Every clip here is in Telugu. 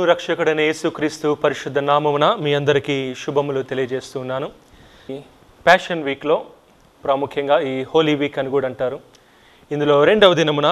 రక్షకుడైన యేసుక్రీస్తు పరిశుద్ధ నామమున మీ అందరికీ శుభములు తెలియజేస్తున్నాను ఈ ప్యాషన్ వీక్లో ప్రాముఖ్యంగా ఈ హోలీ వీక్ అని కూడా అంటారు ఇందులో రెండవ దినమున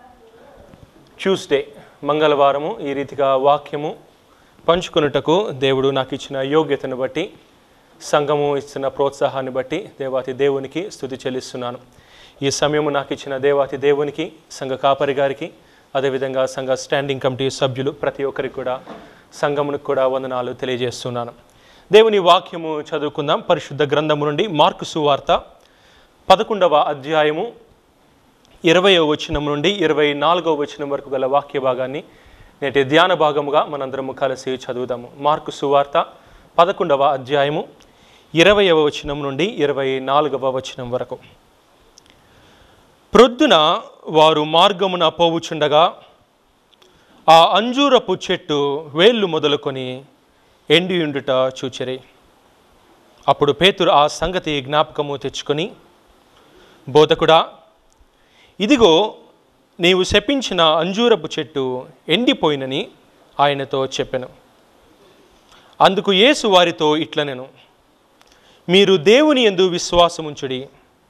ట్యూస్డే మంగళవారము ఈ రీతిగా వాక్యము పంచుకొనుటకు దేవుడు నాకు ఇచ్చిన యోగ్యతను బట్టి సంఘము ఇస్తున్న ప్రోత్సాహాన్ని బట్టి దేవాతి దేవునికి స్థుతి చెల్లిస్తున్నాను ఈ సమయము నాకు ఇచ్చిన దేవాతి దేవునికి సంఘ కాపరి గారికి అదేవిధంగా సంఘ స్టాండింగ్ కమిటీ సభ్యులు ప్రతి ఒక్కరికి కూడా సంఘమునికి కూడా వందనాలు తెలియజేస్తున్నాను దేవుని వాక్యము చదువుకుందాం పరిశుద్ధ గ్రంథము నుండి మార్కు సువార్త పదకొండవ అధ్యాయము ఇరవయో వచనం నుండి ఇరవై నాలుగవ వచనం వరకు గల వాక్య భాగాన్ని నేటి ధ్యాన భాగముగా మనందరము కలిసి చదువుదాము మార్కు సువార్త పదకొండవ అధ్యాయము ఇరవయవ వచనం నుండి ఇరవై నాలుగవ వచనం వరకు ప్రొద్దున వారు మార్గమున పోవుచుండగా ఆ అంజూరపు చెట్టు వేళ్ళు మొదలుకొని ఎండియుండుట చూచెరి అప్పుడు పేతురు ఆ సంగతి జ్ఞాపకము తెచ్చుకొని బోధకుడా ఇదిగో నీవు శపించిన అంజూరపు చెట్టు ఎండిపోయినని ఆయనతో చెప్పెను అందుకు యేసు వారితో ఇట్లనెను మీరు దేవుని ఎందు విశ్వాసముంచుడి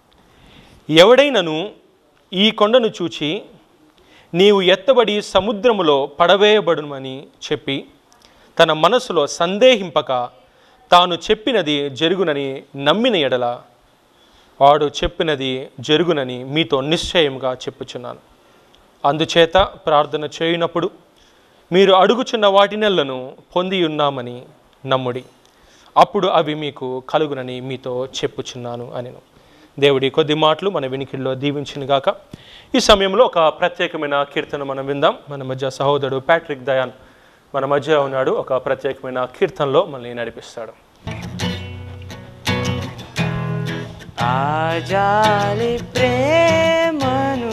ఎవడైనను ఈ కొండను చూచి నీవు ఎత్తబడి సముద్రములో పడవేయబడుమని చెప్పి తన మనసులో సందేహింపక తాను చెప్పినది జరుగునని నమ్మిన ఎడల వాడు చెప్పినది జరుగునని మీతో నిశ్చయంగా చెప్పుచున్నాను అందుచేత ప్రార్థన చేయునప్పుడు మీరు అడుగుచున్న వాటినెల్లను పొంది ఉన్నామని నమ్ముడి అప్పుడు అవి మీకు కలుగునని మీతో చెప్పుచున్నాను అనిను దేవుడి కొద్ది మాటలు మన వినికిడిలో దీవించిన గాక ఈ సమయంలో ఒక ప్రత్యేకమైన కీర్తన మనం విందాం మన మధ్య సహోదరుడు ప్యాట్రిక్ దయాన్ మన మధ్య ఉన్నాడు ఒక ప్రత్యేకమైన కీర్తనలో మనల్ని నడిపిస్తాడు ఆజాలి ప్రేమను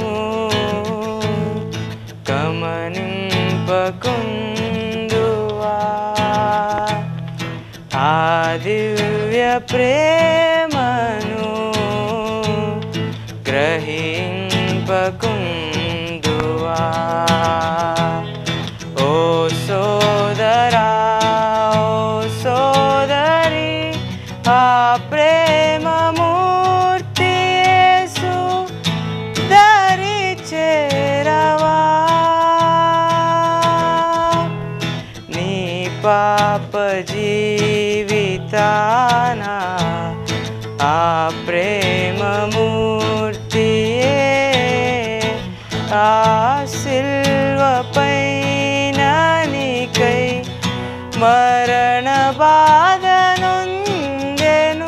గమనింపకుందువా ఆ దివ్య ప్రేమను గ్రహింపకుందువా ఓ సోదరా ఓ సోదరి ఆ ప్రేమమూర్తి యేసు దరి చేరవా నీ పాప జీవితాన ఆ ప్రేమమూర్తియే ఆ సిల్వ పైన నీకై మరణ బాధనుందెను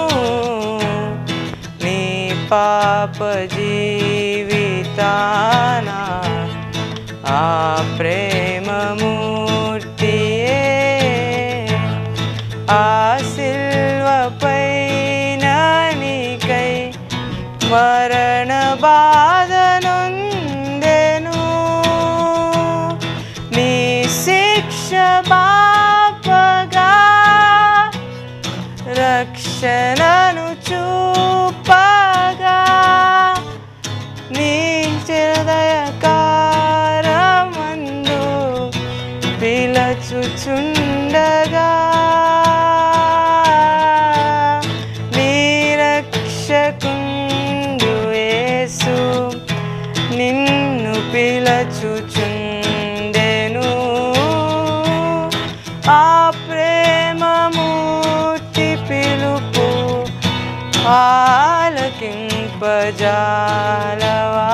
నీ పాప జీవితాన ఆ ప్రేమమూర్తియే ఆ సిల్వ పైన నీకై మరణ బాధనుందెను నీ శిక్ష బాపగా రక్షణను చూపగా నీ చిరదయకారమందు పిలచుచుండగా నీ రక్షకుండు యేసు నిన్ను పిలచుచుండెను ఆ ప్రేమమూర్తి పిలుపు ఆలకింపజాలవా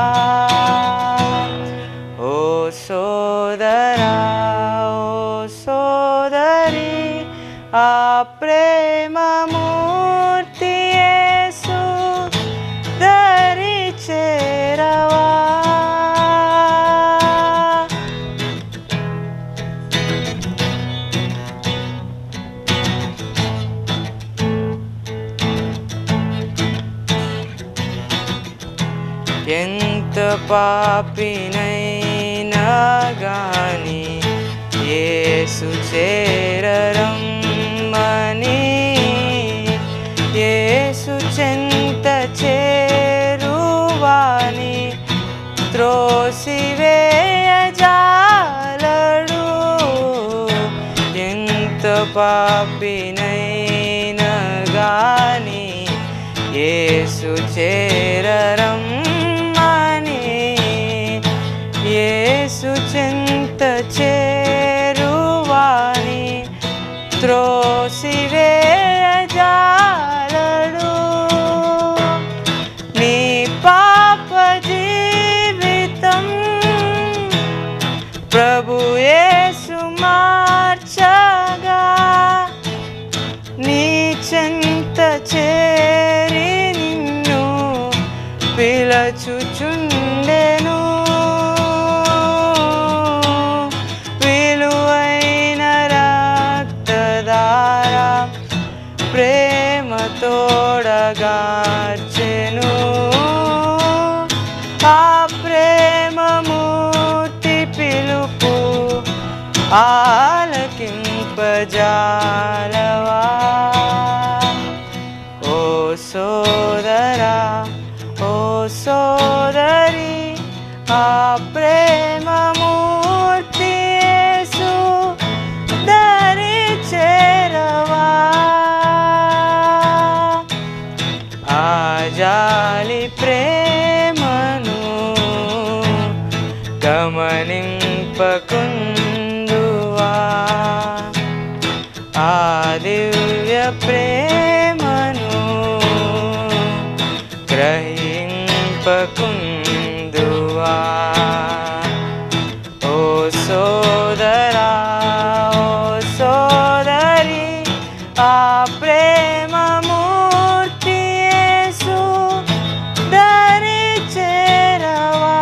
ఓ సోదరా ఓ సోదరి ఆ ప్రేమమూర్తి యేసు దరి చేరవా ఎంత పాపినైనా గాని యేసు చేరరమ్మని యేసు చెంత చేరువాని త్రోసివేయజాలడు పాపినైన గాని యేసు చేరరమ్మని యేసు చెంత చేరువాని త్రోసివేయజాలడు నీ పాప జీవితం ప్రభు యేసు మార్చగా నీ చెంత చేరి నిన్ను పిలచుచుండెను విలువైన రక్తధార ప్రేమ తోడగార్చెను ఆ ప్రేమమూర్తి పిలుపు ఆలకింపజాలవా ఓ సోదరా ఓ సోదరి ఆ ప్రేమమూర్తి యేసు దరి చేరవా ఆ జాలి ప్రేమను గమనింపకుందువా ఆ దివ్య ప్రేమను గ్రహింపకుందువా ఓ సోదరా ఓ సోదరి ఆ ప్రేమమూర్తి యేసు దరి చేరవా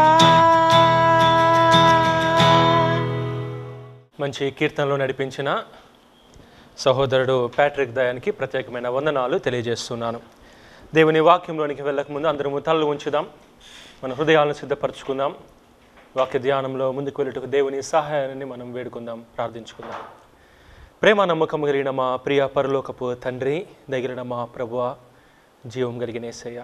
మంచి కీర్తనలో నడిపించిన సహోదరుడు ప్యాట్రిక్ దయానికి ప్రత్యేకమైన వందనాలు తెలియజేస్తున్నాను దేవుని వాక్యంలోనికి వెళ్ళకముందు అందరము తలలు ఉంచుదాం మన హృదయాలను సిద్ధపరచుకుందాం వాక్య ధ్యానంలో ముందుకు వెళ్ళుటకు దేవుని సహాయాన్ని మనం వేడుకుందాం ప్రార్థించుకుందాం ప్రేమ నమ్మకం కలిగిన మా ప్రియ పరలోకపు తండ్రి దగ్గర మా ప్రభువ జీవం కలిగిన యేసయ్య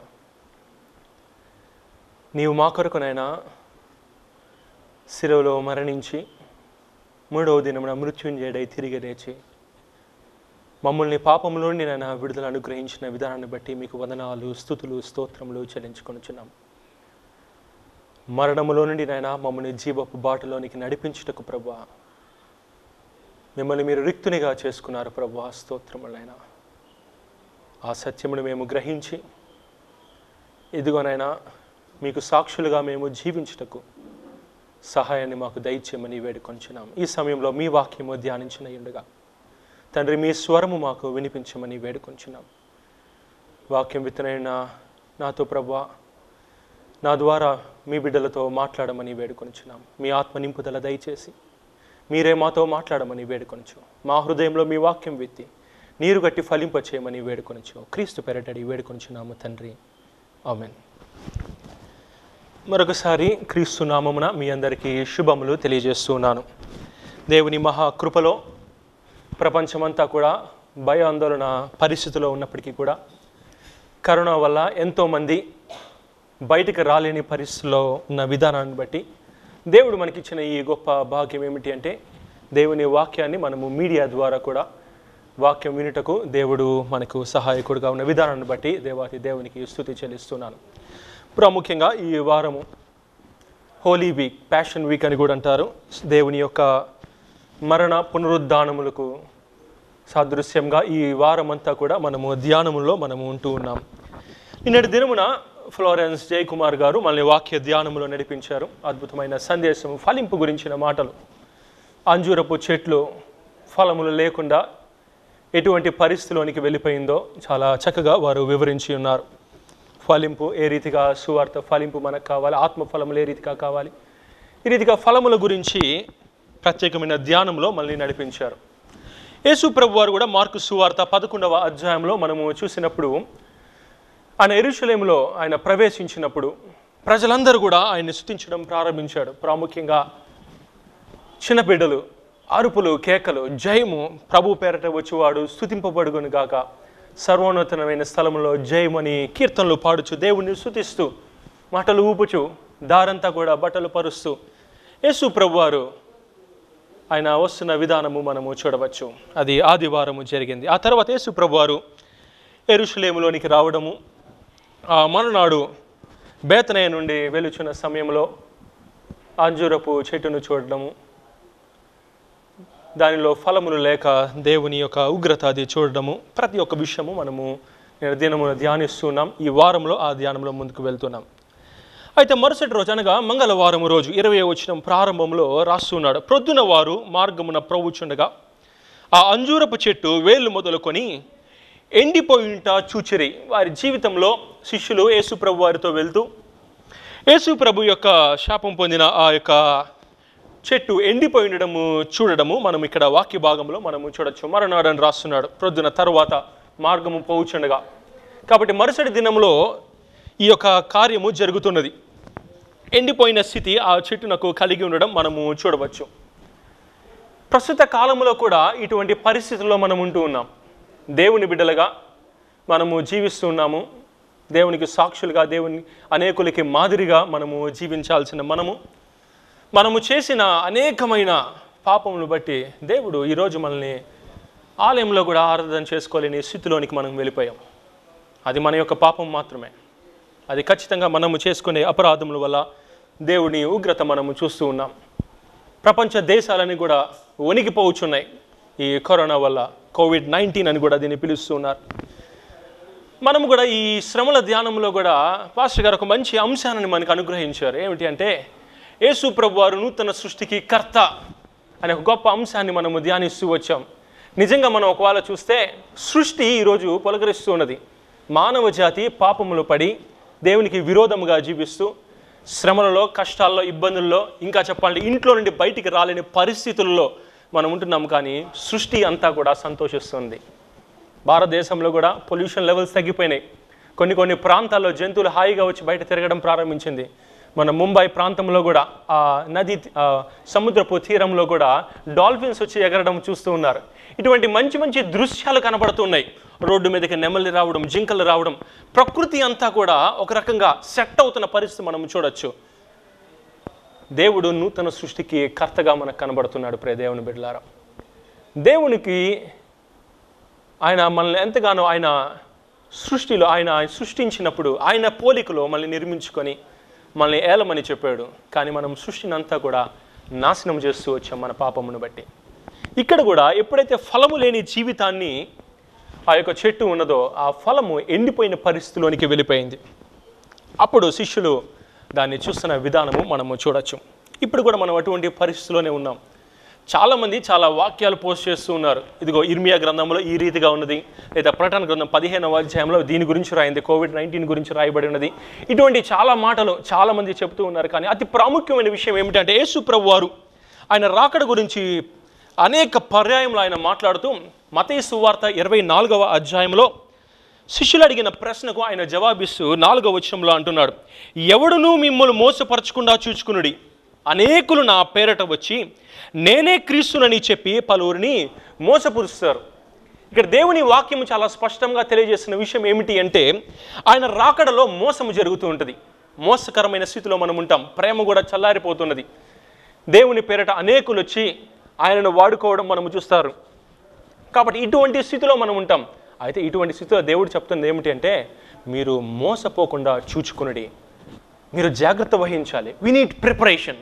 నీవు మా కొరకునైనా శిలువలో మరణించి మూడవ దినమున మృత్యుంజయుడై తిరిగి లేచి మమ్మల్ని పాపంలో నుండి నేను విడుదల అనుగ్రహించిన విధానాన్ని బట్టి మీకు వందనాలు స్థుతులు స్తోత్రములు చెల్లించుకొనుచున్నాం మరణములో నుండి నాయన మమ్మల్ని జీవపు బాటలోనికి నడిపించుటకు ప్రభా మిమ్మల్ని మీరు రిక్తునిగా చేసుకున్నారు ప్రభా స్తోత్రములైనా ఆ సత్యమును మేము గ్రహించి ఇదిగోనైనా మీకు సాక్షులుగా మేము జీవించుటకు సహాయాన్ని మాకు దయచేయమని వేడుకొంచున్నాం ఈ సమయంలో మీ వాక్యము ధ్యానించిన ఉండగా తండ్రి మీ స్వరము మాకు వినిపించమని వేడుకొంచున్నాం వాక్యం విత్తనైన నాతో ప్రభా నా ద్వారా మీ బిడ్డలతో మాట్లాడమని వేడుకొంచున్నాం మీ ఆత్మ నింపుదల దయచేసి మీరే మాతో మాట్లాడమని వేడుకొనచ్చు మా హృదయంలో మీ వాక్యం విత్తి నీరు గట్టి ఫలింప చేయమని వేడుకొనచ్చు క్రీస్తు పెరటడి వేడుకొంచున్నాము తండ్రి ఆమెన్ మరొకసారి క్రీస్తు నామమున మీ అందరికీ శుభములు తెలియజేస్తున్నాను దేవుని మహా కృపలో ప్రపంచమంతా కూడా భయ ఆందోళన పరిస్థితిలో ఉన్నప్పటికీ కూడా కరోనా వల్ల ఎంతోమంది బయటకు రాలేని పరిస్థితిలో ఉన్న విధానాన్ని బట్టి దేవుడు మనకిచ్చిన ఈ గొప్ప భాగ్యం ఏమిటి అంటే దేవుని వాక్యాన్ని మనము మీడియా ద్వారా కూడా వాక్యం వినుటకు దేవుడు మనకు సహాయకుడుగా ఉన్న విధానాన్ని బట్టి దేవాతి దేవునికి స్థుతి చెల్లిస్తున్నాను ప్రాముఖ్యంగా ఈ వారము హోలీ వీక్ ప్యాషన్ వీక్ అని కూడా అంటారు దేవుని యొక్క మరణ పునరుద్ధానములకు సాదృశ్యంగా ఈ వారం అంతా కూడా మనము ధ్యానములో మనము ఉంటూ ఉన్నాం నిన్నటి దినమున ఫ్లోరెన్స్ జయకుమార్ గారు మనల్ని వాక్య ధ్యానములో నడిపించారు అద్భుతమైన సందేశం ఫలింపు గురించిన మాటలు అంజూరపు చెట్లు ఫలములు లేకుండా ఎటువంటి పరిస్థితిలోనికి వెళ్ళిపోయిందో చాలా చక్కగా వారు వివరించి ఉన్నారు ఫలింపు ఏ రీతిగా సువార్త ఫలింపు మనకు కావాలి ఆత్మఫలములు ఏ రీతిగా కావాలి ఈ రీతిగా ఫలముల గురించి ప్రత్యేకమైన ధ్యానంలో మళ్ళీ నడిపించారు యేసు ప్రభు వారు కూడా మార్కు సువార్త పదకొండవ అధ్యాయంలో మనము చూసినప్పుడు ఆయన ఎరుషలేములో ఆయన ప్రవేశించినప్పుడు ప్రజలందరూ కూడా ఆయన్ని స్థుతించడం ప్రారంభించాడు ప్రాముఖ్యంగా చిన్న బిడ్డలు అరుపులు కేకలు జయము ప్రభు పేరట వచ్చేవాడు స్థుతింపబడుగును గాక సర్వోన్నతమైన స్థలంలో జయమని కీర్తనలు పాడుచు దేవుణ్ణి స్థుతిస్తూ మాటలు ఊపుచు దారంతా కూడా బట్టలు పరుస్తూ యేసు ప్రభువారు ఆయన వస్తున్న విధానము మనము చూడవచ్చు అది ఆదివారము జరిగింది ఆ తర్వాత యేసు ప్రభువారు ఎరుషులేములోనికి రావడము ఆ మరునాడు బేతనయ నుండి వెలుచున్న సమయంలో అంజూరపు చెట్టును చూడడము దానిలో ఫలములు లేక దేవుని యొక్క ఉగ్రత అది చూడడము ప్రతి ఒక్క విషయము మనము నేను దినమున ధ్యానిస్తున్నాం ఈ వారంలో ఆ ధ్యానంలో ముందుకు వెళ్తున్నాం అయితే మరుసటి రోజు అనగా మంగళవారం రోజు ఇరవై వచ్చిన ప్రారంభంలో రాస్తున్నాడు ప్రొద్దున వారు మార్గమున ప్రవ్వుచుండగా ఆ అంజూరపు చెట్టు వేళ్ళు మొదలుకొని ఎండిపోయింట చూచిరి వారి జీవితంలో శిష్యులు యేసు ప్రభు వారితో వెళ్తూ యేసు ప్రభు యొక్క శాపం పొందిన ఆ యొక్క చెట్టు ఎండిపోయి ఉండడము చూడడము మనం ఇక్కడ వాక్య భాగంలో మనము చూడొచ్చు మరణాడని రాస్తున్నాడు ప్రొద్దున తరువాత మార్గము పోవుచుండగా కాబట్టి మరుసటి దినంలో ఈ యొక్క కార్యము జరుగుతున్నది ఎండిపోయిన స్థితి ఆ చెట్టునకు కలిగి ఉండడం మనము చూడవచ్చు ప్రస్తుత కాలంలో కూడా ఇటువంటి పరిస్థితుల్లో మనం ఉంటూ ఉన్నాం దేవుని బిడ్డలుగా మనము జీవిస్తూ ఉన్నాము దేవునికి సాక్షులుగా దేవుని అనేకులకి మాదిరిగా మనము జీవించాల్సిన మనము మనము చేసిన అనేకమైన పాపములు బట్టి దేవుడు ఈరోజు మనల్ని ఆలయంలో కూడా ఆరాధన చేసుకోలేని స్థితిలోనికి మనం వెళ్ళిపోయాం అది మన యొక్క పాపం మాత్రమే అది ఖచ్చితంగా మనము చేసుకునే అపరాధముల వల్ల దేవుని ఉగ్రత మనము చూస్తూ ఉన్నాం ప్రపంచ దేశాలని కూడా వణికిపోవచ్చున్నాయి ఈ కరోనా వల్ల కోవిడ్ నైన్టీన్ అని కూడా దీన్ని పిలుస్తున్నారు మనము కూడా ఈ శ్రమల ధ్యానంలో కూడా పాస్టర్ గారు ఒక మంచి అంశాన్ని మనకు అనుగ్రహించారు ఏమిటి అంటే యేసు ప్రభు వారు నూతన సృష్టికి కర్త అనే ఒక గొప్ప అంశాన్ని మనము ధ్యానిస్తూ వచ్చాం నిజంగా మనం ఒకవేళ చూస్తే సృష్టి ఈరోజు పొలకరిస్తూ ఉన్నది మానవ జాతి పాపములు పడి దేవునికి విరోధముగా జీవిస్తూ శ్రమలలో కష్టాల్లో ఇబ్బందుల్లో ఇంకా చెప్పాలంటే ఇంట్లో నుండి బయటికి రాలేని పరిస్థితుల్లో మనం ఉంటున్నాం కానీ సృష్టి అంతా కూడా సంతోషిస్తుంది భారతదేశంలో కూడా పొల్యూషన్ లెవెల్స్ తగ్గిపోయినాయి కొన్ని కొన్ని ప్రాంతాల్లో జంతువులు హాయిగా వచ్చి బయట తిరగడం ప్రారంభించింది మన ముంబై ప్రాంతంలో కూడా ఆ నది ఆ సముద్రపు తీరంలో కూడా డాల్ఫిన్స్ వచ్చి ఎగరడం చూస్తూ ఉన్నారు ఇటువంటి మంచి మంచి దృశ్యాలు కనబడుతున్నాయి రోడ్డు మీదకి నెమలి రావడం జింకలు రావడం ప్రకృతి అంతా కూడా ఒక రకంగా సెట్ అవుతున్న పరిస్థితి మనం చూడొచ్చు దేవుడు నూతన సృష్టికి కర్తగా మనకు కనబడుతున్నాడు ప్రే దేవుని బిడ్డలారా దేవునికి ఆయన మనల్ని ఎంతగానో ఆయన సృష్టిలో ఆయన ఆయన సృష్టించినప్పుడు ఆయన పోలికలో మనల్ని నిర్మించుకొని మనల్ని ఏలమని చెప్పాడు కానీ మనం సృష్టిని అంతా కూడా నాశనం చేస్తూ వచ్చాం మన పాపమును బట్టి ఇక్కడ కూడా ఎప్పుడైతే ఫలము లేని జీవితాన్ని ఆ యొక్క చెట్టు ఉన్నదో ఆ ఫలము ఎండిపోయిన పరిస్థితిలోనికి వెళ్ళిపోయింది అప్పుడు శిష్యులు దాన్ని చూస్తున్న విధానము మనము చూడొచ్చు ఇప్పుడు కూడా మనం అటువంటి పరిస్థితిలోనే ఉన్నాం చాలామంది చాలా వాక్యాలు పోస్ట్ చేస్తూ ఉన్నారు ఇదిగో ఇర్మియా గ్రంథంలో ఈ రీతిగా ఉన్నది లేదా ప్రకటన గ్రంథం పదిహేనవ అధ్యాయంలో దీని గురించి రాయింది కోవిడ్ నైన్టీన్ గురించి రాయబడి ఉన్నది ఇటువంటి చాలా మాటలు చాలామంది చెప్తూ ఉన్నారు కానీ అతి ప్రాముఖ్యమైన విషయం ఏమిటంటే యేసు ప్రభు వారు ఆయన రాకడ గురించి అనేక పర్యాయంలో ఆయన మాట్లాడుతూ మతీ సువార్త ఇరవై నాలుగవ అధ్యాయంలో శిష్యులు అడిగిన ప్రశ్నకు ఆయన జవాబిస్తూ నాలుగవ వచనంలో అంటున్నాడు ఎవడునూ మిమ్మల్ని మోసపరచకుండా చూచుకునుడి అనేకులు నా పేరట వచ్చి నేనే క్రీస్తునని చెప్పి పలువురిని మోసపురుస్తారు ఇక్కడ దేవుని వాక్యం చాలా స్పష్టంగా తెలియజేసిన విషయం ఏమిటి అంటే ఆయన రాకడలో మోసము జరుగుతూ ఉంటుంది మోసకరమైన స్థితిలో మనం ఉంటాం ప్రేమ కూడా చల్లారిపోతున్నది దేవుని పేరట అనేకులు వచ్చి ఆయనను వాడుకోవడం మనము చూస్తారు కాబట్టి ఇటువంటి స్థితిలో మనం ఉంటాం అయితే ఇటువంటి స్థితిలో దేవుడు చెప్తుంది ఏమిటి అంటే మీరు మోసపోకుండా చూచుకునడి మీరు జాగ్రత్త వహించాలి వి నీడ్ ప్రిపరేషన్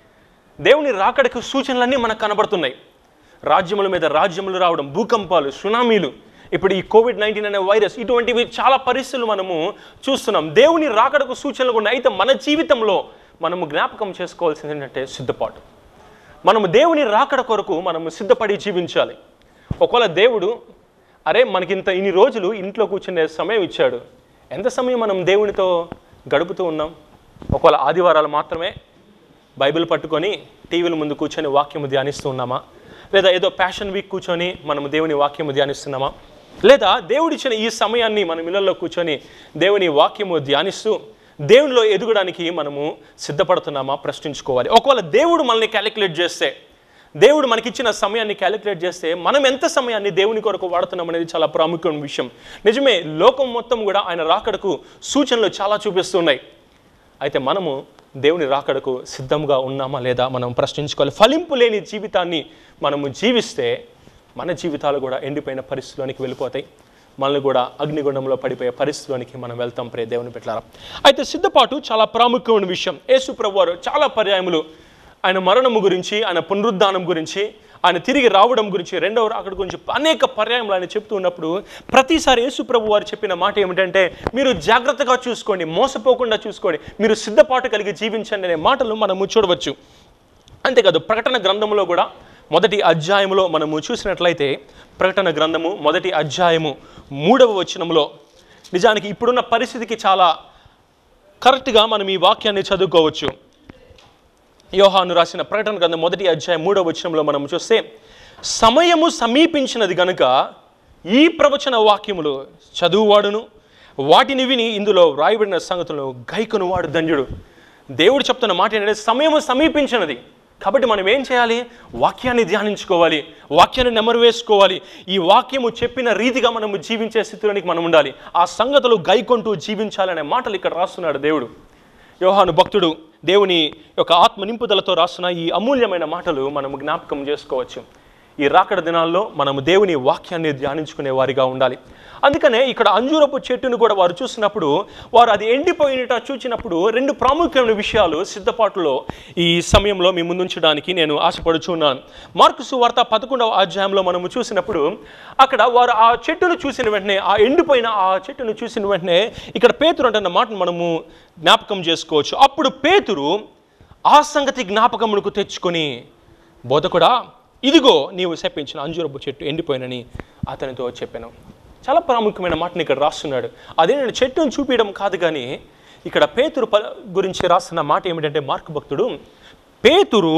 దేవుని రాకడకు సూచనలన్నీ మనకు కనబడుతున్నాయి రాజ్యముల మీద రాజ్యములు రావడం భూకంపాలు సునామీలు ఇప్పుడు ఈ కోవిడ్ నైన్టీన్ అనే వైరస్ ఇటువంటివి చాలా పరిస్థితులు మనము చూస్తున్నాం దేవుని రాకడకు సూచనలు ఉన్నాయి అయితే మన జీవితంలో మనము జ్ఞాపకం చేసుకోవాల్సింది ఏంటంటే సిద్ధపాటు మనము దేవుని రాకడ కొరకు మనము సిద్ధపడి జీవించాలి ఒకవేళ దేవుడు అరే మనకింత ఇన్ని రోజులు ఇంట్లో కూర్చునే సమయం ఇచ్చాడు ఎంత సమయం మనం దేవునితో గడుపుతూ ఉన్నాం ఒకవేళ ఆదివారాలు మాత్రమే బైబిల్ పట్టుకొని టీవీల ముందు కూర్చొని వాక్యము ధ్యానిస్తూ ఉన్నామా లేదా ఏదో ప్యాషన్ వీక్ కూర్చొని మనము దేవుని వాక్యము ధ్యానిస్తున్నామా లేదా దేవుడిచ్చిన ఈ సమయాన్ని మనం ఇళ్ళల్లో కూర్చొని దేవుని వాక్యము ధ్యానిస్తూ దేవునిలో ఎదగడానికి మనము సిద్ధపడుతున్నామా ప్రశ్నించుకోవాలి ఒకవేళ దేవుడు మనల్ని క్యాలిక్యులేట్ చేస్తే దేవుడు మనకిచ్చిన సమయాన్ని క్యాలిక్యులేట్ చేస్తే మనం ఎంత సమయాన్ని దేవుని కొరకు వాడుతున్నాం అనేది చాలా ప్రాముఖ్యమైన విషయం నిజమే లోకం మొత్తం కూడా ఆయన రాకడకు సూచనలు చాలా చూపిస్తున్నాయి అయితే మనము దేవుని రాకడకు సిద్ధంగా ఉన్నామా లేదా మనం ప్రశ్నించుకోవాలి ఫలింపు లేని జీవితాన్ని మనము జీవిస్తే మన జీవితాలు కూడా ఎండిపోయిన పరిస్థితిలోనికి వెళ్ళిపోతాయి మనల్ని కూడా అగ్నిగుండంలో పడిపోయే పరిస్థితిలోనికి మనం వెళ్తాం ప్రే దేవుని పెట్టారా అయితే సిద్ధపాటు చాలా ప్రాముఖ్యమైన విషయం యేసు ప్రభు వారు చాలా పర్యాయములు ఆయన మరణము గురించి ఆయన పునరుద్ధానం గురించి ఆయన తిరిగి రావడం గురించి రెండవ రాకడ గురించి అనేక పర్యాయములు ఆయన చెప్తూ ఉన్నప్పుడు ప్రతిసారి యేసు ప్రభు వారు చెప్పిన మాట ఏమిటంటే మీరు జాగ్రత్తగా చూసుకోండి మోసపోకుండా చూసుకోండి మీరు సిద్ధపాటు కలిగి జీవించండి అనే మాటలు మనము చూడవచ్చు అంతేకాదు ప్రకటన గ్రంథంలో కూడా మొదటి అధ్యాయంలో మనము చూసినట్లయితే ప్రకటన గ్రంథము మొదటి అధ్యాయము మూడవ వచనంలో నిజానికి ఇప్పుడున్న పరిస్థితికి చాలా కరెక్ట్గా మనం ఈ వాక్యాన్ని చదువుకోవచ్చు యోహాను రాసిన ప్రకటన గ్రంథం మొదటి అధ్యాయం మూడవ వచనంలో మనం చూస్తే సమయము సమీపించినది గనుక ఈ ప్రవచన వాక్యములు చదువువాడును వాటిని విని ఇందులో వ్రాయబడిన సంగతులను గైకొను వాడు ధన్యుడు దేవుడు చెప్తున్న మాట ఏంటంటే సమయము సమీపించినది కాబట్టి మనం ఏం చేయాలి వాక్యాన్ని ధ్యానించుకోవాలి వాక్యాన్ని నెమరు వేసుకోవాలి ఈ వాక్యము చెప్పిన రీతిగా మనము జీవించే స్థితిలోనికి మనం ఉండాలి ఆ సంగతులు గైకొంటూ జీవించాలనే మాటలు ఇక్కడ రాస్తున్నాడు దేవుడు యోహాను భక్తుడు దేవుని యొక్క ఆత్మ నింపుదలతో రాస్తున్న ఈ అమూల్యమైన మాటలు మనము జ్ఞాపకం చేసుకోవచ్చు ఈ రాకడ దినాల్లో మనము దేవుని వాక్యాన్ని ధ్యానించుకునే వారిగా ఉండాలి అందుకనే ఇక్కడ అంజూరపు చెట్టును కూడా వారు చూసినప్పుడు వారు అది ఎండిపోయినట చూచినప్పుడు రెండు ప్రాముఖ్యమైన విషయాలు సిద్ధపాటులో ఈ సమయంలో మీ ముందుంచడానికి నేను ఆశపడుచున్నాను మార్కు సువార్త పదకొండవ అధ్యాయంలో మనము చూసినప్పుడు అక్కడ వారు ఆ చెట్టును చూసిన వెంటనే ఆ ఎండిపోయిన ఆ చెట్టును చూసిన వెంటనే ఇక్కడ పేతురు అంటున్న మాటను మనము జ్ఞాపకం చేసుకోవచ్చు అప్పుడు పేతురు ఆ సంగతి జ్ఞాపకమునకు తెచ్చుకొని బోధకుడా ఇదిగో నీవు శపించిన అంజూరపు చెట్టు ఎండిపోయినని అతనితో చెప్పాను చాలా ప్రాముఖ్యమైన మాటని ఇక్కడ రాస్తున్నాడు అదే నేను చెట్టును చూపించడం కాదు కానీ ఇక్కడ పేతురు ప గురించి రాస్తున్న మాట ఏమిటంటే మార్కు భక్తుడు పేతురు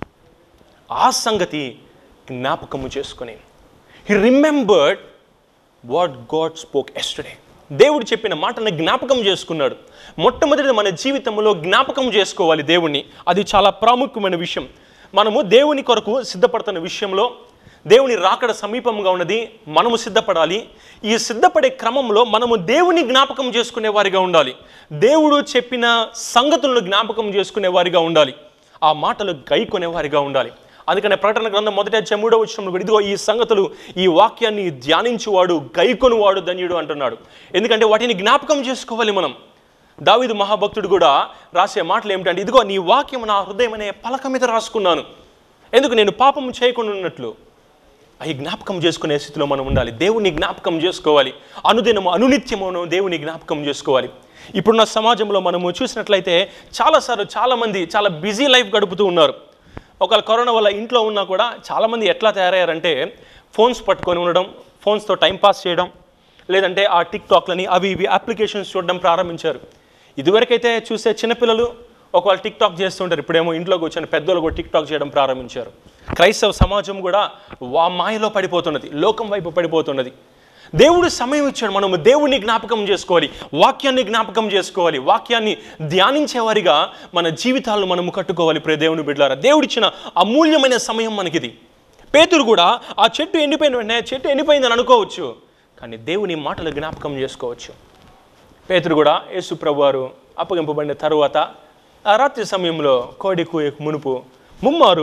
ఆ సంగతి జ్ఞాపకము చేసుకొని he remembered what God spoke yesterday దేవుడు చెప్పిన మాటను జ్ఞాపకం చేసుకున్నాడు మొట్టమొదటి మన జీవితంలో జ్ఞాపకం చేసుకోవాలి దేవుణ్ణి అది చాలా ప్రాముఖ్యమైన విషయం మనము దేవుని కొరకు సిద్ధపడుతున్న విషయంలో దేవుని రాకడ సమీపంగా ఉన్నది మనము సిద్ధపడాలి ఈ సిద్ధపడే క్రమంలో మనము దేవుని జ్ఞాపకం చేసుకునే వారిగా ఉండాలి దేవుడు చెప్పిన సంగతులను జ్ఞాపకం చేసుకునే వారిగా ఉండాలి ఆ మాటలు గైకొనే వారిగా ఉండాలి అందుకనే ప్రకటన గ్రంథం మొదటి అధ్యాయం మూడవ వచనంలో కూడా ఇదిగో ఈ సంగతులు ఈ వాక్యాన్ని ధ్యానించువాడు గైకొనువాడు ధన్యుడు అంటున్నాడు ఎందుకంటే వాటిని జ్ఞాపకం చేసుకోవాలి మనం దావీదు మహాభక్తుడు కూడా రాసే మాటలు ఏమిటంటే ఇదిగో నీ వాక్యం నా హృదయం అనే పలక మీద రాసుకున్నాను ఎందుకు నేను పాపం చేయకుండా ఉన్నట్లు అవి జ్ఞాపకం చేసుకునే స్థితిలో మనం ఉండాలి దేవుని జ్ఞాపకం చేసుకోవాలి అనుదినము అనునిత్యమును దేవుని జ్ఞాపకం చేసుకోవాలి ఇప్పుడున్న సమాజంలో మనము చూసినట్లయితే చాలాసార్లు చాలామంది చాలా బిజీ లైఫ్ గడుపుతూ ఉన్నారు ఒకవేళ కరోనా వల్ల ఇంట్లో ఉన్నా కూడా చాలామంది ఎట్లా తయారయ్యారంటే ఫోన్స్ పట్టుకొని ఉండడం ఫోన్స్తో టైంపాస్ చేయడం లేదంటే ఆ టిక్ టాక్లని అవి ఇవి అప్లికేషన్స్ చూడడం ప్రారంభించారు ఇదివరకైతే చూసే చిన్నపిల్లలు ఒకవేళ టిక్ టాక్ చేస్తుంటారు ఇప్పుడేమో ఇంట్లో కూర్చొని పెద్దలు కూడా టిక్ టాక్ చేయడం ప్రారంభించారు క్రైస్తవ సమాజం కూడా వా మాయలో పడిపోతున్నది లోకం వైపు పడిపోతున్నది దేవుడు సమయం ఇచ్చాడు మనము దేవుడిని జ్ఞాపకం చేసుకోవాలి వాక్యాన్ని జ్ఞాపకం చేసుకోవాలి వాక్యాన్ని ధ్యానించేవారిగా మన జీవితాలను మనము కట్టుకోవాలి ప్రే దేవుని బిడ్డారా దేవుడిచ్చిన అమూల్యమైన సమయం మనకిది పేతురు కూడా ఆ చెట్టు ఎండిపోయిన వెంటనే చెట్టు ఎండిపోయిందని అనుకోవచ్చు కానీ దేవుని మాటలు జ్ఞాపకం చేసుకోవచ్చు పేతురు కూడా యేసు ప్రభువారు అప్పగింపబడిన తరువాత ఆ రాత్రి సమయంలో కోడి కూయకు మునుపు ముమ్మారు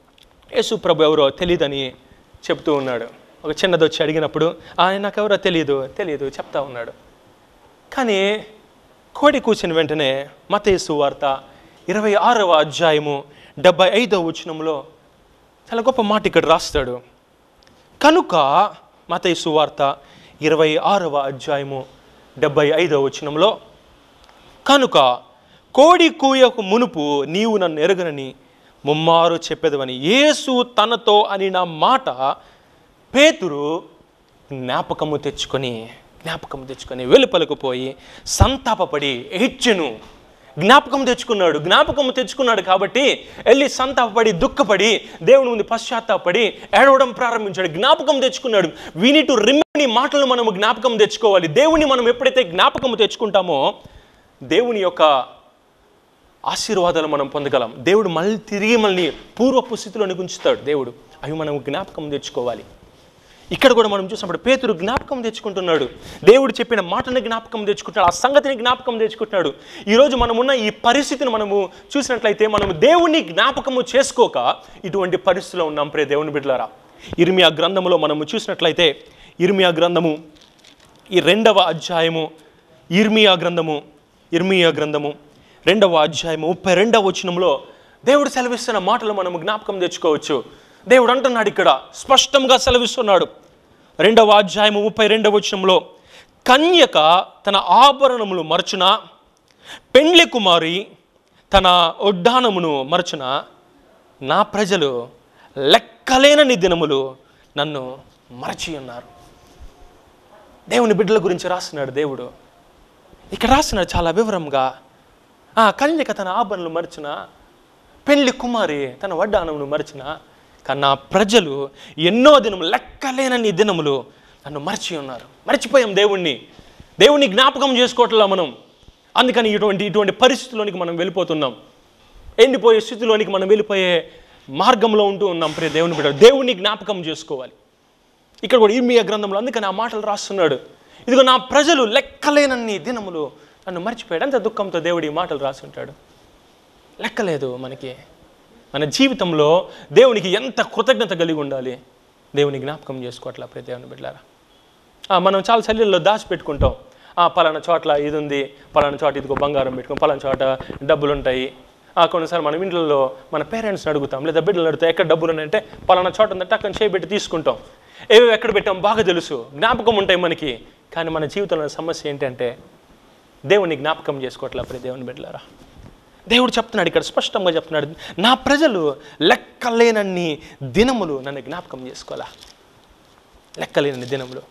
యేసు ప్రభు ఎవరో తెలియదని చెప్తూ ఉన్నాడు ఒక చిన్నది వచ్చి అడిగినప్పుడు ఆయన నాకెవరో తెలియదు తెలియదు చెప్తా ఉన్నాడు కానీ కోడి కూర్చిన వెంటనే మతేసు వార్త ఇరవై ఆరవ అధ్యాయము డెబ్బై ఐదవ వచనంలో చాలా గొప్ప మాట ఇక్కడ రాస్తాడు కనుక మతేసు వార్త ఇరవై ఆరవ అధ్యాయము డెబ్బై ఐదవ వచనంలో కనుక కోడి కూయకు మునుపు నీవు నన్ను ఎరగనని ముమ్మారు చెప్పేదవని యేసు తనతో అని నా మాట పేతురు జ్ఞాపకము తెచ్చుకొని జ్ఞాపకం తెచ్చుకొని వెలుపలకు పోయి సంతాపపడి ఏడ్చెను జ్ఞాపకం తెచ్చుకున్నాడు జ్ఞాపకం తెచ్చుకున్నాడు కాబట్టి వెళ్ళి సంతాపపడి దుఃఖపడి దేవుని ముందు పశ్చాత్తాపడి ఏడవడం ప్రారంభించాడు జ్ఞాపకం తెచ్చుకున్నాడు వీని టు రిమైని మాటలు మనము జ్ఞాపకం తెచ్చుకోవాలి దేవుని మనం ఎప్పుడైతే జ్ఞాపకం తెచ్చుకుంటామో దేవుని యొక్క ఆశీర్వాదాలు మనం పొందగలం దేవుడు మళ్ళీ తిరిగి మనల్ని పూర్వపు స్థితిలోనికి ఉంచుతాడు దేవుడు అవి మనం జ్ఞాపకం తెచ్చుకోవాలి ఇక్కడ కూడా మనం చూసినప్పుడు పేతురు జ్ఞాపకం తెచ్చుకుంటున్నాడు దేవుడు చెప్పిన మాటని జ్ఞాపకం తెచ్చుకుంటున్నాడు ఆ సంగతిని జ్ఞాపకం తెచ్చుకుంటున్నాడు ఈరోజు మనమున్న ఈ పరిస్థితిని మనము చూసినట్లయితే మనము దేవుని జ్ఞాపకము చేసుకోక ఇటువంటి పరిస్థితిలో ఉన్నాం ప్రే దేవుని బిడ్డలారా ఇర్మియా గ్రంథములో మనము చూసినట్లయితే ఇర్మియా గ్రంథము ఈ రెండవ అధ్యాయము ఇర్మియా గ్రంథము ఇర్మియా గ్రంథము రెండవ అధ్యాయము ముప్పై రెండవ వచనంలో దేవుడు సెలవిస్తున్న మాటలు మనము జ్ఞాపకం తెచ్చుకోవచ్చు దేవుడు అంటున్నాడు ఇక్కడ స్పష్టంగా సెలవిస్తున్నాడు రెండవ అధ్యాయము ముప్పై రెండవ వచనంలో కన్యక తన ఆభరణములు మరచున పెండ్లి కుమారి తన ఒడ్డానమును మరచున నా ప్రజలు లెక్కలేనని దినములు నన్ను మరచి ఉన్నారు దేవుని బిడ్డల గురించి రాస్తున్నాడు దేవుడు ఇక్కడ రాస్తున్నాడు చాలా వివరంగా ఆ కన్యక తన ఆభరణలు మరచిన పెళ్లి కుమారి తన వడ్డానమును మరచిన కానీ నా ప్రజలు ఎన్నో దినములు లెక్కలేనన్ని దినములు నన్ను మరచి ఉన్నారు మర్చిపోయాం దేవుణ్ణి దేవుణ్ణి జ్ఞాపకం చేసుకోవట్లా మనం అందుకని ఇటువంటి ఇటువంటి పరిస్థితుల్లోనికి మనం వెళ్ళిపోతున్నాం ఎండిపోయే స్థితిలోనికి మనం వెళ్ళిపోయే మార్గంలో ఉంటూ ఉన్నాం ప్రియ దేవుని బిడ్డ దేవుణ్ణి జ్ఞాపకం చేసుకోవాలి ఇక్కడ కూడా ఇర్మియా గ్రంథంలో అందుకని ఆ మాటలు రాస్తున్నాడు ఇదిగో నా ప్రజలు లెక్కలేనన్ని దినములు నన్ను మర్చిపోయాడు అంత దుఃఖంతో దేవుడు ఈ మాటలు రాసుంటాడు లెక్కలేదు మనకి మన జీవితంలో దేవునికి ఎంత కృతజ్ఞత కలిగి ఉండాలి దేవుని జ్ఞాపకం చేసుకోవట్లా ప్రతి దేవుని బిడ్డలారా ఆ, మనం చాలా శల్యంలో దాచిపెట్టుకుంటాం ఆ, పలానా చోట్ల ఇది ఉంది పలానా చోట ఇదిగో బంగారం పెట్టుకోం పలానా చోట డబ్బులు ఉంటాయి ఆ, కొన్నిసార్లు మనం ఇంట్లో మన పేరెంట్స్ని అడుగుతాం లేదా బిడ్డలు అడుగుతాం ఎక్కడ డబ్బులు ఉన్నాయంటే పలానా చోట ఉందంటే అక్కడ చేయబెట్టి తీసుకుంటాం ఏవి ఎక్కడ పెట్టాం బాగా తెలుసు జ్ఞాపకం ఉంటాయి మనకి కానీ మన జీవితంలో సమస్య ఏంటంటే దేవుని జ్ఞాపకం చేసుకోవట్లే ప్రతి దేవుని బిడ్డలారా దేవుడు చెప్తున్నాడు ఇక్కడ స్పష్టంగా చెప్తున్నాడు నా ప్రజలు లెక్కలేనన్ని దినములు నన్ను జ్ఞాపకం చేసుకోవాలా లెక్కలేనన్ని దినములు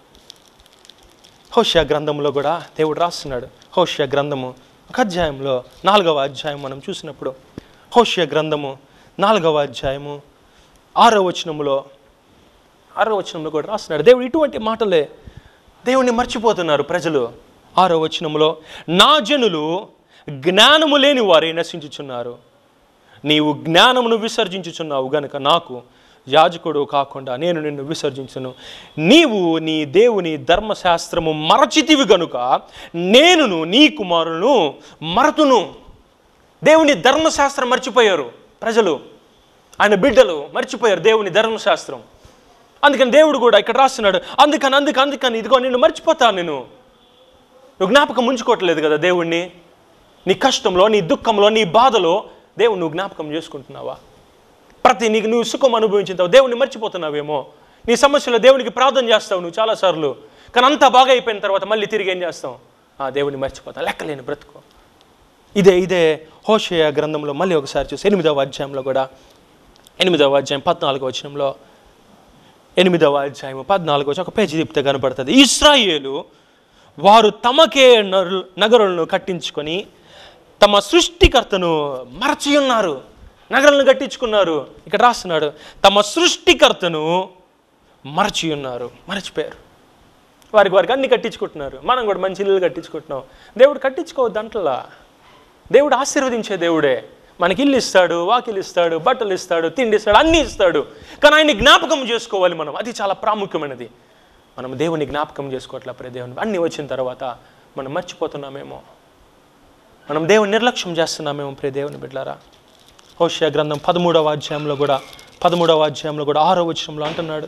హోషియా గ్రంథంలో కూడా దేవుడు రాస్తున్నాడు హోషియా గ్రంథము ఒక అధ్యాయంలో నాలుగవ అధ్యాయం మనం చూసినప్పుడు హోషియా గ్రంథము నాలుగవ అధ్యాయము ఆరో వచనములో ఆరో వచనంలో కూడా రాస్తున్నాడు దేవుడు ఇటువంటి మాటలే దేవుణ్ణి మర్చిపోతున్నారు ప్రజలు ఆరో వచనంలో నా జనులు జ్ఞానము లేని వారే నశించుచున్నారు నీవు జ్ఞానమును విసర్జించుచున్నావు గనుక నాకు యాజకుడు కాకుండా నేను నిన్ను విసర్జించును నీవు నీ దేవుని ధర్మశాస్త్రము మరచితివి గనుక నేనును నీ కుమారును మరతును దేవుని ధర్మశాస్త్రం మర్చిపోయారు ప్రజలు ఆయన బిడ్డలు మర్చిపోయారు దేవుని ధర్మశాస్త్రం అందుకని దేవుడు కూడా ఇక్కడ రాస్తున్నాడు అందుకని అందుకని అందుకని ఇదిగో నిన్ను మర్చిపోతాను నేను నువ్వు జ్ఞాపకం ఉంచుకోవట్లేదు కదా దేవుణ్ణి నీ కష్టంలో నీ దుఃఖంలో నీ బాధలో దేవుడు నువ్వు జ్ఞాపకం చేసుకుంటున్నావా ప్రతి నీకు నువ్వు సుఖం అనుభవించిన తర్వాత దేవుణ్ణి మర్చిపోతున్నావేమో నీ సమస్యలో దేవునికి ప్రార్థన చేస్తావు నువ్వు చాలాసార్లు కానీ అంతా బాగా అయిపోయిన తర్వాత మళ్ళీ తిరిగి ఏం చేస్తావు ఆ దేవుడిని మర్చిపోతావు లెక్కలేని బ్రతుకు ఇదే ఇదే హోషయ గ్రంథంలో మళ్ళీ ఒకసారి చూసి ఎనిమిదవ అధ్యాయంలో కూడా ఎనిమిదవ అధ్యాయం పద్నాలుగో వచనంలో ఎనిమిదవ అధ్యాయం పద్నాలుగు వచ్చి ఒక పేజీ తిప్పితే కనపడుతుంది ఇస్రాయేలు వారు తమకే నరు- నగరులను కట్టించుకొని తమ సృష్టికర్తను మరచి ఉన్నారు నగరాలను కట్టించుకున్నారు ఇక్కడ రాస్తున్నాడు తమ సృష్టికర్తను మరచి ఉన్నారు మరచిపోయారు వారికి వారికి అన్ని కట్టించుకుంటున్నారు మనం కూడా మంచి ఇల్లు కట్టించుకుంటున్నాం దేవుడు కట్టించుకోవద్దు అంటలా దేవుడు ఆశీర్వదించే దేవుడే మనకి ఇల్లు ఇస్తాడు వాకిలు ఇస్తాడు బట్టలు ఇస్తాడు తిండి ఇస్తాడు అన్నీ ఇస్తాడు కానీ ఆయన్ని జ్ఞాపకం చేసుకోవాలి మనం అది చాలా ప్రాముఖ్యమైనది మనం దేవుని జ్ఞాపకం చేసుకోవట్లే ప్రతి దేవుని అన్నీ వచ్చిన తర్వాత మనం మర్చిపోతున్నామేమో మనం దేవుని నిర్లక్ష్యం చేస్తున్నామేమో ప్రియ దేవుని బిడ్డారా హోషియా గ్రంథం పదమూడవ అధ్యాయంలో కూడా పదమూడవ అధ్యాయంలో కూడా ఆరో వచనంలో అంటున్నాడు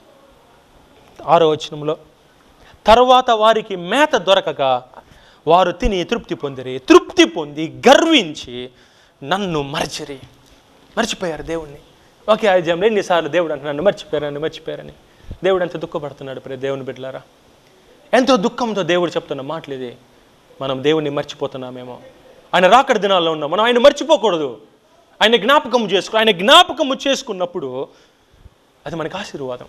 ఆరో వచనంలో తరువాత వారికి మేత దొరకక వారు తిని తృప్తి పొందిరి తృప్తి పొంది గర్వించి నన్ను మరచిరి మర్చిపోయారు దేవుణ్ణి ఓకే అధ్యాయంలో ఎన్నిసార్లు దేవుడు అంటే నన్ను మర్చిపోయారు నన్ను మర్చిపోయారని దేవుడు ఎంత దుఃఖపడుతున్నాడు ప్రే దేవుని బిడ్డలారా ఎంతో దుఃఖంతో దేవుడు చెప్తున్న మాటలు ఇది మనం దేవుణ్ణి మర్చిపోతున్నామేమో ఆయన రాకడ దినాల్లో ఉన్నాం మనం ఆయన మర్చిపోకూడదు ఆయన జ్ఞాపకం చేసుకో ఆయన జ్ఞాపకము చేసుకున్నప్పుడు అది మనకు ఆశీర్వాదం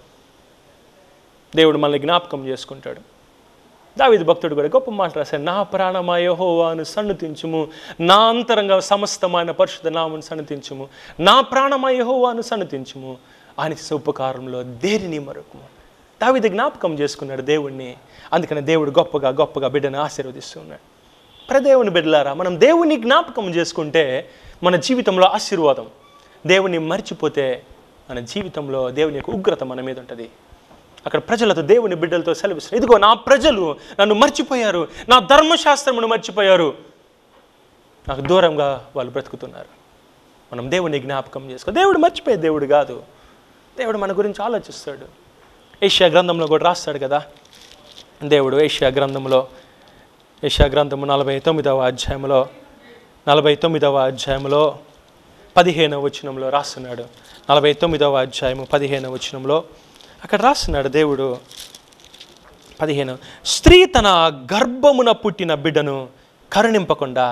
దేవుడు మనల్ని జ్ఞాపకం చేసుకుంటాడు దావిది భక్తుడు కూడా గొప్ప మాట రాశాడు నా ప్రాణమా యెహోవాను సన్నుతించుము నా అంతరంగ సమస్తమైన పరిశుద్ధ నామను సన్నుతించుము నా ప్రాణమా యెహోవాను సన్నుతించుము ఆయన చేసే ఉపకారంలో దేనిని మరొకము దావిది జ్ఞాపకం చేసుకున్నాడు దేవుణ్ణి అందుకని దేవుడు గొప్పగా గొప్పగా బిడ్డను ఆశీర్వదిస్తున్నాడు ప్రదేవుని బిడ్డలారా మనం దేవుని జ్ఞాపకం చేసుకుంటే మన జీవితంలో ఆశీర్వాదం దేవుని మర్చిపోతే మన జీవితంలో దేవుని యొక్క ఉగ్రత మన మీద ఉంటుంది అక్కడ ప్రజలతో దేవుని బిడ్డలతో సెలవిస్తారు ఇదిగో నా ప్రజలు నన్ను మర్చిపోయారు నా ధర్మశాస్త్రమును మర్చిపోయారు నాకు దూరంగా వాళ్ళు బ్రతుకుతున్నారు మనం దేవుని జ్ఞాపకం చేసుకో దేవుడు మర్చిపోయే దేవుడు కాదు దేవుడు మన గురించి ఆలోచిస్తాడు ఏషియా గ్రంథంలో కూడా రాస్తాడు కదా దేవుడు ఏషియా గ్రంథంలో ఏషియా గ్రంథము నలభై తొమ్మిదవ అధ్యాయంలో నలభై తొమ్మిదవ అధ్యాయంలో పదిహేనవ వచనంలో రాస్తున్నాడు నలభై తొమ్మిదవ అధ్యాయము పదిహేనవ వచనంలో అక్కడ రాస్తున్నాడు దేవుడు పదిహేను స్త్రీ తన గర్భమున పుట్టిన బిడ్డను కరుణింపకుండా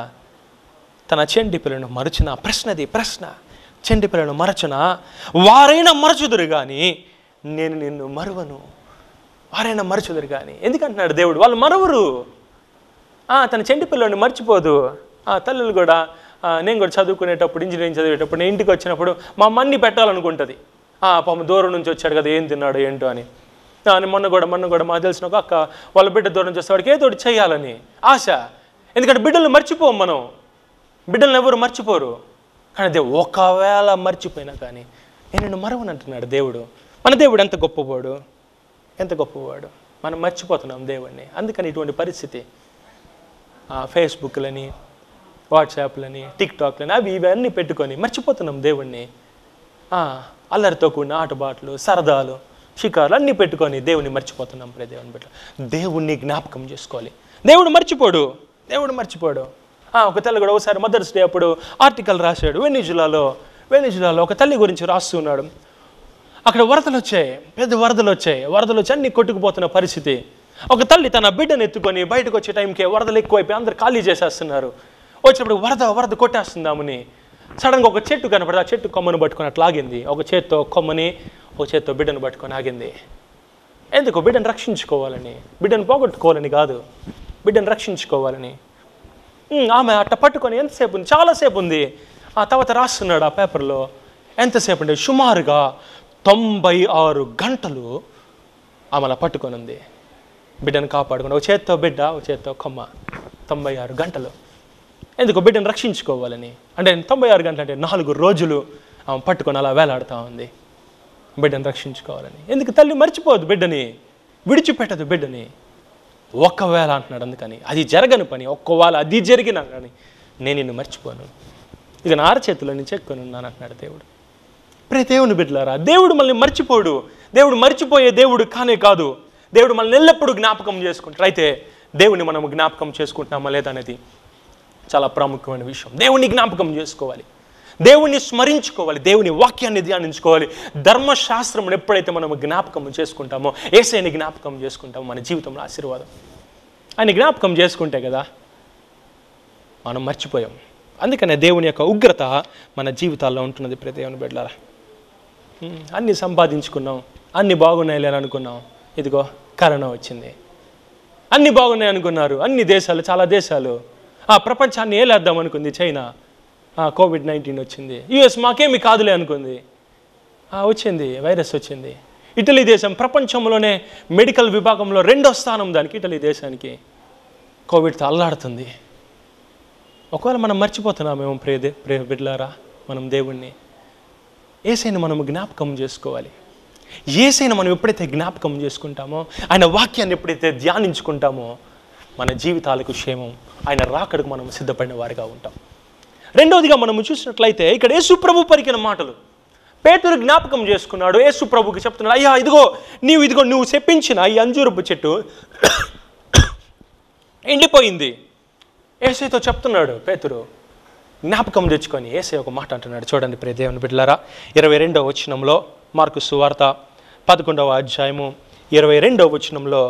తన చెండి పిల్లను మరచిన ప్రశ్నది ప్రశ్న చెండి పిల్లను మరచున వారైనా మరచుదురు కానీ నేను నిన్ను మరువను వారైనా మరచుదురు కానీ ఎందుకంటున్నాడు దేవుడు వాళ్ళు మరవరు ఆ, తన చెండి పిల్లని మర్చిపోదు ఆ, తల్లులు కూడా ఆ, నేను కూడా చదువుకునేటప్పుడు ఇంజనీరింగ్ చదివేటప్పుడు నేను ఇంటికి వచ్చినప్పుడు మా అమ్మని పెట్టాలనుకుంటుంది ఆ, పాపం దూరం నుంచి వచ్చాడు కదా ఏం తిన్నాడు ఏంటో అని ఆ, అని మొన్న కూడా మొన్న కూడా మాకు తెలిసిన ఒక అక్క వాళ్ళ బిడ్డ దూరం నుంచి వస్తే వాడికి ఏదో ఒకటి చేయాలని ఆశ ఎందుకంటే బిడ్డలు మర్చిపోం మనం బిడ్డలను ఎవరు మర్చిపోరు కానీ దేవుడు ఒకవేళ మర్చిపోయినా కానీ నేను నిన్ను మరవను అంటున్నాడు దేవుడు మన దేవుడు ఎంత గొప్పవాడు ఎంత గొప్పవాడు మనం మర్చిపోతున్నాం దేవుడిని అందుకని ఇటువంటి పరిస్థితి ఆ, ఫేస్బుక్లని వాట్సాప్లని టిక్టాక్లని అవి ఇవన్నీ పెట్టుకొని మర్చిపోతున్నాం దేవుణ్ణి ఆ, అల్లరితో కూడిన ఆటబాట్లు సరదాలు షికారులు అన్నీ పెట్టుకొని దేవుణ్ణి మర్చిపోతున్నాం ప్రే దేవుని బిడ్డ దేవుణ్ణి జ్ఞాపకం చేసుకోవాలి దేవుడు మర్చిపోడు దేవుడు మర్చిపోడు ఆ, ఒక తల్లి కూడా ఒకసారి మదర్స్ డే అప్పుడు ఆర్టికల్ రాశాడు వెనిజులాలో వెనిజులాలో ఒక తల్లి గురించి రాస్తున్నాడు అక్కడ వరదలు వచ్చాయి పెద్ద వరదలు వచ్చాయి వరదలు వచ్చి అన్ని కొట్టుకుపోతున్న పరిస్థితి ఒక తల్లి తన బిడ్డను ఎత్తుకొని బయటకు వచ్చే టైంకి వరదలు ఎక్కువైపోయి అందరు ఖాళీ చేసేస్తున్నారు వచ్చినప్పుడు వరద వరద కొట్టేస్తుందామని సడన్గా ఒక చెట్టు కనపడి ఆ చెట్టు కొమ్మను పట్టుకొని అట్లా ఆగింది ఒక చేత్తో కొమ్మని ఒక చేత్తో బిడ్డను పట్టుకొని ఆగింది ఎందుకు బిడ్డను రక్షించుకోవాలని బిడ్డను పోగొట్టుకోవాలని కాదు బిడ్డను రక్షించుకోవాలని ఉమ్, ఆమె అట్ట పట్టుకొని ఎంతసేపు ఉంది చాలాసేపు ఉంది ఆ తర్వాత రాస్తున్నాడు ఆ పేపర్లో ఎంతసేపు అంటే సుమారుగా తొంభై ఆరు గంటలు ఆమె అలా పట్టుకొని ఉంది బిడ్డను కాపాడుకుని ఒక చేత్తో బిడ్డ ఒక చేత్తో కొమ్మ తొంభై ఆరు గంటలు ఎందుకు బిడ్డను రక్షించుకోవాలని అంటే తొంభై ఆరు గంటలు అంటే నాలుగు రోజులు ఆమె పట్టుకొని అలా వేలాడుతూ ఉంది బిడ్డను రక్షించుకోవాలని ఎందుకు తల్లి మర్చిపోదు బిడ్డని విడిచిపెట్టదు బిడ్డని ఒక్కవేళ అంటున్నాడు అందుకని అది జరగని పని ఒక్కవేళ అది జరిగినా కానీ నేను నిన్ను మర్చిపోను ఇక నా చేతిలో నేను చెక్కుని ఉన్నాను అంటున్నాడు దేవుడు ప్రే దేవుని బిడ్డలారా దేవుడు మనల్ని మర్చిపోడు దేవుడు మర్చిపోయే దేవుడు కానే కాదు దేవుడు మనల్ని ఎల్లప్పుడూ జ్ఞాపకం చేసుకుంటారు అయితే దేవుని మనం జ్ఞాపకం చేసుకుంటున్నామా లేదా అనేది చాలా ప్రాముఖ్యమైన విషయం దేవుని జ్ఞాపకం చేసుకోవాలి దేవుణ్ణి స్మరించుకోవాలి దేవుని వాక్యాన్ని ధ్యానించుకోవాలి ధర్మశాస్త్రం ఎప్పుడైతే మనం జ్ఞాపకం చేసుకుంటామో ఏసైని జ్ఞాపకం చేసుకుంటామో మన జీవితంలో ఆశీర్వాదం ఆయన జ్ఞాపకం చేసుకుంటే కదా మనం మర్చిపోయాం అందుకనే దేవుని యొక్క ఉగ్రత మన జీవితాల్లో ఉంటున్నది ప్రతి దేవుని బిడ్డలారా ఉమ్, అన్ని సంపాదించుకున్నాం అన్ని బాగున్నాయి అని అనుకున్నాం ఇదిగో కరోనా వచ్చింది అన్ని బాగున్నాయి అనుకున్నారు అన్ని దేశాలు చాలా దేశాలు ఆ ప్రపంచాన్ని ఏలేద్దాం అనుకుంది చైనా ఆ కోవిడ్ నైన్టీన్ వచ్చింది యుఎస్ మాకేమి కాదులే అనుకుంది ఆ, వచ్చింది వైరస్ వచ్చింది ఇటలీ దేశం ప్రపంచంలోనే మెడికల్ విభాగంలో రెండో స్థానం దానికి ఇటలీ దేశానికి కోవిడ్తో అల్లాడుతుంది ఒకవేళ మనం మర్చిపోతున్నామేమో ప్రే దే ప్రే బిడ్లారా మనం దేవుణ్ణి ఏసైని మనం జ్ఞాపకం చేసుకోవాలి ఏసైనా మనం ఎప్పుడైతే జ్ఞాపకం చేసుకుంటామో ఆయన వాక్యాన్ని ఎప్పుడైతే ధ్యానించుకుంటామో మన జీవితాలకు క్షేమం ఆయన రాకడకు మనం సిద్ధపడిన వారిగా ఉంటాం రెండవదిగా మనం చూసినట్లయితే ఇక్కడ యేసు ప్రభు పరికిన మాటలు పేతురు జ్ఞాపకం చేసుకున్నాడు యేసు ప్రభుకి చెప్తున్నాడు అయ్యా ఇదిగో నీవు ఇదిగో నువ్వు చెప్పించిన ఈ అంజూరపు చెట్టు ఎండిపోయింది ఏసైతో చెప్తున్నాడు పేతురు జ్ఞాపకం తెచ్చుకొని ఏసై ఒక మాట అంటున్నాడు చూడండి ప్రియ దేవుని బిడ్డలారా ఇరవై రెండవ వచనంలో మార్కు సువార్త పదకొండవ అధ్యాయము ఇరవై రెండవ వచనంలో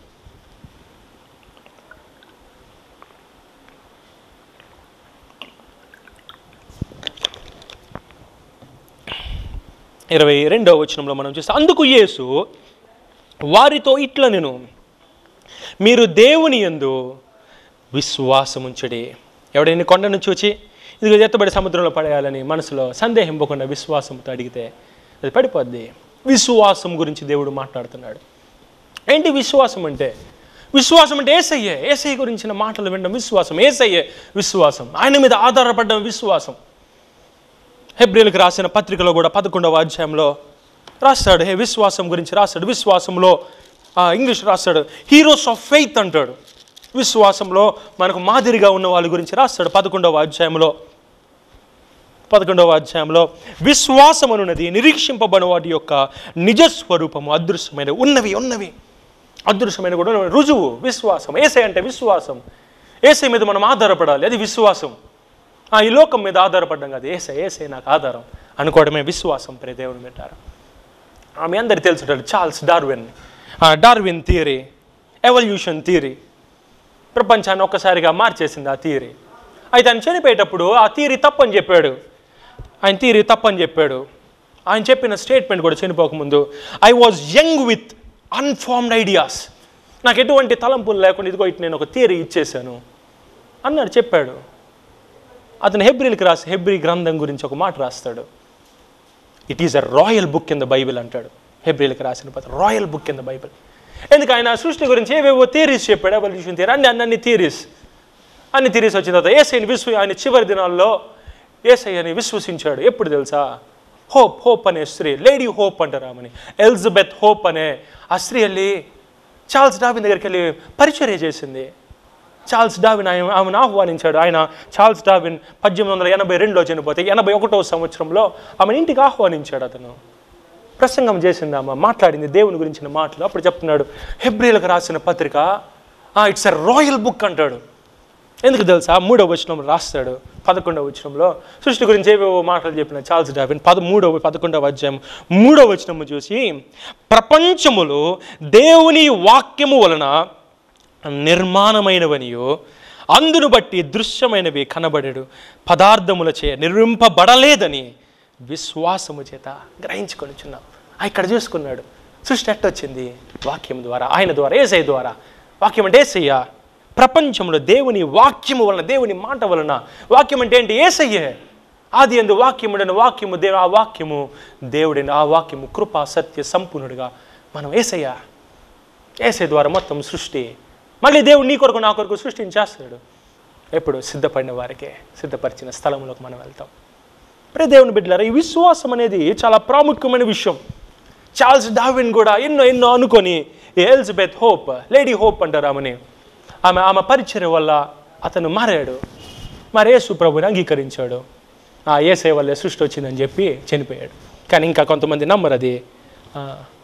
ఇరవై రెండవ వచనంలో మనం చూస్తే అందుకు యేసు వారితో ఇట్ల నేను మీరు దేవుని యందు విశ్వాసముంచడి ఎవడైనా కొండను చూచి ఇదిగో ఎత్తబడి సముద్రంలో పడేయాలని మనసులో సందేహం పోకుండా విశ్వాసంతో అడిగితే అది పడిపోద్ది విశ్వాసం గురించి దేవుడు మాట్లాడుతున్నాడు ఏంటి విశ్వాసం అంటే విశ్వాసం అంటే ఏసయ్యే ఏసయ్య గురించిన మాటలు వినడం విశ్వాసం ఏసయ్యే విశ్వాసం ఆయన మీద ఆధారపడడం విశ్వాసం హెబ్రిల్కి రాసిన పత్రికలో కూడా పదకొండవ అధ్యాయంలో రాస్తాడు హే విశ్వాసం గురించి రాస్తాడు విశ్వాసంలో ఆ, ఇంగ్లీష్ రాస్తాడు హీరోస్ ఆఫ్ ఫెయిత్ అంటాడు విశ్వాసంలో మనకు మాదిరిగా ఉన్న వాళ్ళ గురించి రాస్తాడు పదకొండవ అధ్యాయంలో పదకొండవ అధ్యాయంలో విశ్వాసం అనున్నది నిరీక్షింపబడిన వాటి యొక్క నిజస్వరూపము అదృశ్యమైన ఉన్నవి ఉన్నవి అదృశ్యమైన కూడా ఉన్నవి. రుజువు విశ్వాసం ఏసై అంటే విశ్వాసం ఏసై మీద మనం ఆధారపడాలి అది విశ్వాసం ఆ, ఈ లోకం మీద ఆధారపడ్డం కాదు ఏసై ఏసై నాకు ఆధారం అనుకోవడమే విశ్వాసం ప్రే దేవుని పెట్టారు ఆమె అందరికి తెలుసుంటారు చార్ల్స్ డార్విన్ ఆ, డార్విన్ థియరీ ఎవల్యూషన్ థియరీ ప్రపంచాన్ని ఒక్కసారిగా మార్చేసింది ఆ థియరీ అయితే ఆయన చనిపోయేటప్పుడు ఆ థియరీ తప్పని చెప్పాడు ఆయన థియరీ తప్పని చెప్పాడు ఆయన చెప్పిన స్టేట్మెంట్ కూడా చనిపోకముందు I was young with unformed ideas నాకు ఎటువంటి తలంపులు లేకుండా ఇదిగో ఇటు నేను ఒక థియరీ ఇచ్చేశాను అన్నాడు చెప్పాడు అతను హెబ్రిల్కి రాసి హెబ్రి గ్రంథం గురించి ఒక మాట రాస్తాడు it is a royal book in the Bible అంటాడు హెబ్రిల్కి రాసిన పత్రం royal book in the Bible ఎందుకు ఆయన సృష్టి గురించి ఏవేవో థియరీస్ చెప్పాడు ఎవల్యూషన్ థియరీ అన్ని అన్ని థియరీస్ అన్ని థియరీస్ వచ్చిన తర్వాత ఏసైని విశ్వ ఆయన చివరి దినాల్లో ఏసైని విశ్వసించాడు ఎప్పుడు తెలుసా హోప్ హోప్ అనే స్త్రీ లేడీ హోప్ అంటారు ఆమెని ఎలిజబెత్ హోప్ అనే ఆ స్త్రీ వెళ్ళి చార్ల్స్ డావిన్ దగ్గరికి వెళ్ళి పరిచర్య చేసింది చార్ల్స్ డావిన్ ఆయన ఆమెను ఆహ్వానించాడు ఆయన చార్ల్స్ డావిన్ పద్దెనిమిది వందల ఎనభై రెండులో చనిపోతే ఎనభై ఒకటవ సంవత్సరంలో ఆమెను ఇంటికి ఆహ్వానించాడు అతను ప్రసంగం చేసింది ఆమె మాట్లాడింది దేవుని గురించిన మాటలు అప్పుడు చెప్తున్నాడు హెబ్రిలకు రాసిన పత్రిక ఇట్స్ ఎ రాయల్ బుక్ అంటాడు ఎందుకు తెలుసా మూడవ వచనంలో రాస్తాడు పదకొండవ వచనంలో సృష్టి గురించి ఏవేవో మాటలు చెప్పిన చార్ల్స్ డావిన్ పదమూడవ పదకొండవ అధ్యాయం మూడవ వచనము చూసి ప్రపంచములో దేవుని వాక్యము వలన నిర్మాణమైనవనియో అందును బట్టి దృశ్యమైనవి కనబడడు పదార్థముల చే నిర్మింపబడలేదని విశ్వాసము చేత గ్రహించుకొనిచున్నాం ఆ ఇక్కడ చూసుకున్నాడు సృష్టి ఎట్టొచ్చింది వాక్యం ద్వారా ఆయన ద్వారా ఏసై ద్వారా వాక్యం అంటే ఏసయ్య ప్రపంచంలో దేవుని వాక్యము వలన దేవుని మాట వలన వాక్యం అంటే ఏంటి ఏసయ్యే ఆది ఎందు వాక్యముడని వాక్యము దేవు ఆ వాక్యము దేవుడిని ఆ వాక్యము కృపా సత్య సంపూర్ణుడిగా మనం ఏసయ్య ఏసై ద్వారా మొత్తం సృష్టి మళ్ళీ దేవుడు నీ కొరకు నా కొరకు సృష్టించేస్తాడు ఎప్పుడు సిద్ధపడిన వారికే సిద్ధపరిచిన స్థలంలోకి మనం వెళ్తాం ప్రే దేవుని బిడ్డలారా ఈ విశ్వాసం అనేది చాలా ప్రాముఖ్యమైన విషయం చార్ల్స్ డావిన్ కూడా ఎన్నో ఎన్నో అనుకొని ఈ ఎలిజబెత్ హోప్ లేడీ హోప్ అంటారు ఆమెని ఆమె ఆమె పరిచయం వల్ల అతను మారాడు మరి యేసు ప్రభుని అంగీకరించాడు ఆ ఏసే వల్లే సృష్టి వచ్చిందని చెప్పి చనిపోయాడు కానీ ఇంకా కొంతమంది నమ్మరు అది ఆ,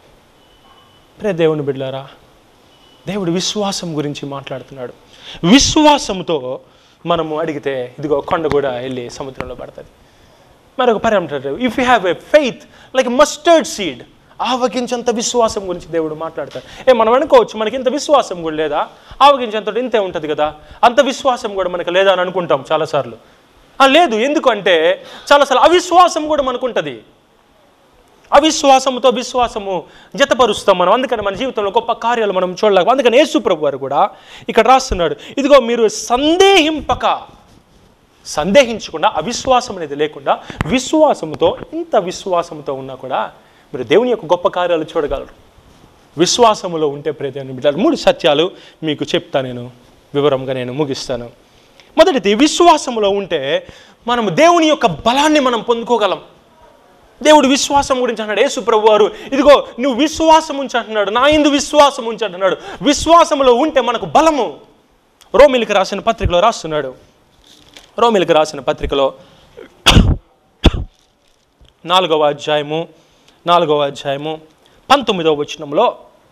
ప్రే దేవుని బిడ్డలారా దేవుడు విశ్వాసం గురించి మాట్లాడుతున్నాడు విశ్వాసంతో మనము అడిగితే ఇదిగో కొండ కూడా వెళ్ళి సముద్రంలో పడుతుంది మరొక పరి అంటారు if you have a faith like mustard seed ఆవగించంత విశ్వాసం గురించి దేవుడు మాట్లాడతాడు ఏ మనం అనుకోవచ్చు మనకి ఇంత విశ్వాసం కూడా లేదా ఆవగించేంత ఇంతే ఉంటుంది కదా అంత విశ్వాసం కూడా మనకు లేదా అని అనుకుంటాం చాలాసార్లు ఆ, లేదు ఎందుకంటే చాలాసార్లు అవిశ్వాసం కూడా మనకుంటుంది అవిశ్వాసముతో విశ్వాసము జతపరుస్తాం మనం అందుకని మన జీవితంలో గొప్ప కార్యాలు మనం చూడలేక అందుకని యేసు ప్రభు వారు కూడా ఇక్కడ రాస్తున్నాడు ఇదిగో మీరు సందేహింపక సందేహించకుండా అవిశ్వాసం అనేది లేకుండా విశ్వాసముతో ఇంత విశ్వాసంతో ఉన్నా కూడా మీరు దేవుని యొక్క గొప్ప కార్యాలు చూడగలరు విశ్వాసములో ఉంటే ప్రేదేవుని బిడ్డలు మూడు సత్యాలు మీకు చెప్తా నేను వివరంగా నేను ముగిస్తాను మొదటిది విశ్వాసములో ఉంటే మనము దేవుని యొక్క బలాన్ని మనం పొందుకోగలం దేవుడు విశ్వాసం గురించి అంటున్నాడు యేసు ప్రభు వారు ఇదిగో నువ్వు విశ్వాసం ఉంచి అంటున్నాడు నా ఇందు విశ్వాసం ఉంచి అంటున్నాడు విశ్వాసములో ఉంటే మనకు బలము రోమిలికి రాసిన పత్రికలో రాస్తున్నాడు రోమిలికి రాసిన పత్రికలో నాలుగవ అధ్యాయము నాలుగవ అధ్యాయము పంతొమ్మిదవ వచనంలో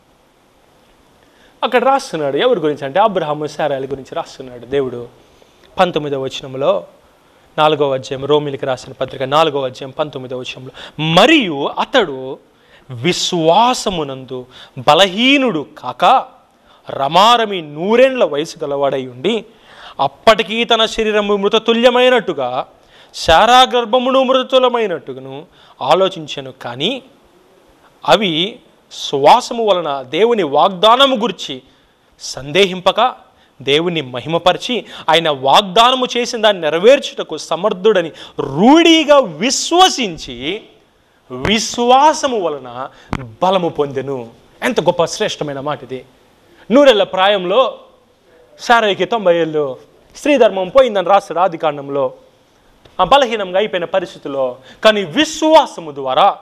అక్కడ రాస్తున్నాడు ఎవరి గురించి అంటే అబ్రహాము శారాల గురించి రాస్తున్నాడు దేవుడు పంతొమ్మిదవ వచనంలో నాలుగవ అధ్యాయం రోమిలికి రాసిన పత్రిక నాలుగవ అధ్యాయం పంతొమ్మిదవ వచనంలో మరియు అతడు విశ్వాసమునందు బలహీనుడు కాక రమారమి నూరేండ్ల వయసు గలవాడై ఉండి అప్పటికీ తన శరీరము మృతతుల్యమైనట్టుగా శారాగర్భమును మృతతులమైనట్టుగాను ఆలోచించను కానీ అవి శ్వాసము వలన దేవుని వాగ్దానము గురించి సందేహింపక దేవుని మహిమపరిచి ఆయన వాగ్దానము చేసిన దాన్ని నెరవేర్చుటకు సమర్థుడని రూఢీగా విశ్వసించి విశ్వాసము వలన బలము పొందెను ఎంత గొప్ప శ్రేష్టమైన మాట ఇది నూరెళ్ళ ప్రాయంలో శారయ్యకి తొంభై ఏళ్ళు స్త్రీ ధర్మం పోయిందని రాస్తాడు ఆది కాండంలో ఆ బలహీనంగా అయిపోయిన పరిస్థితిలో కానీ విశ్వాసము ద్వారా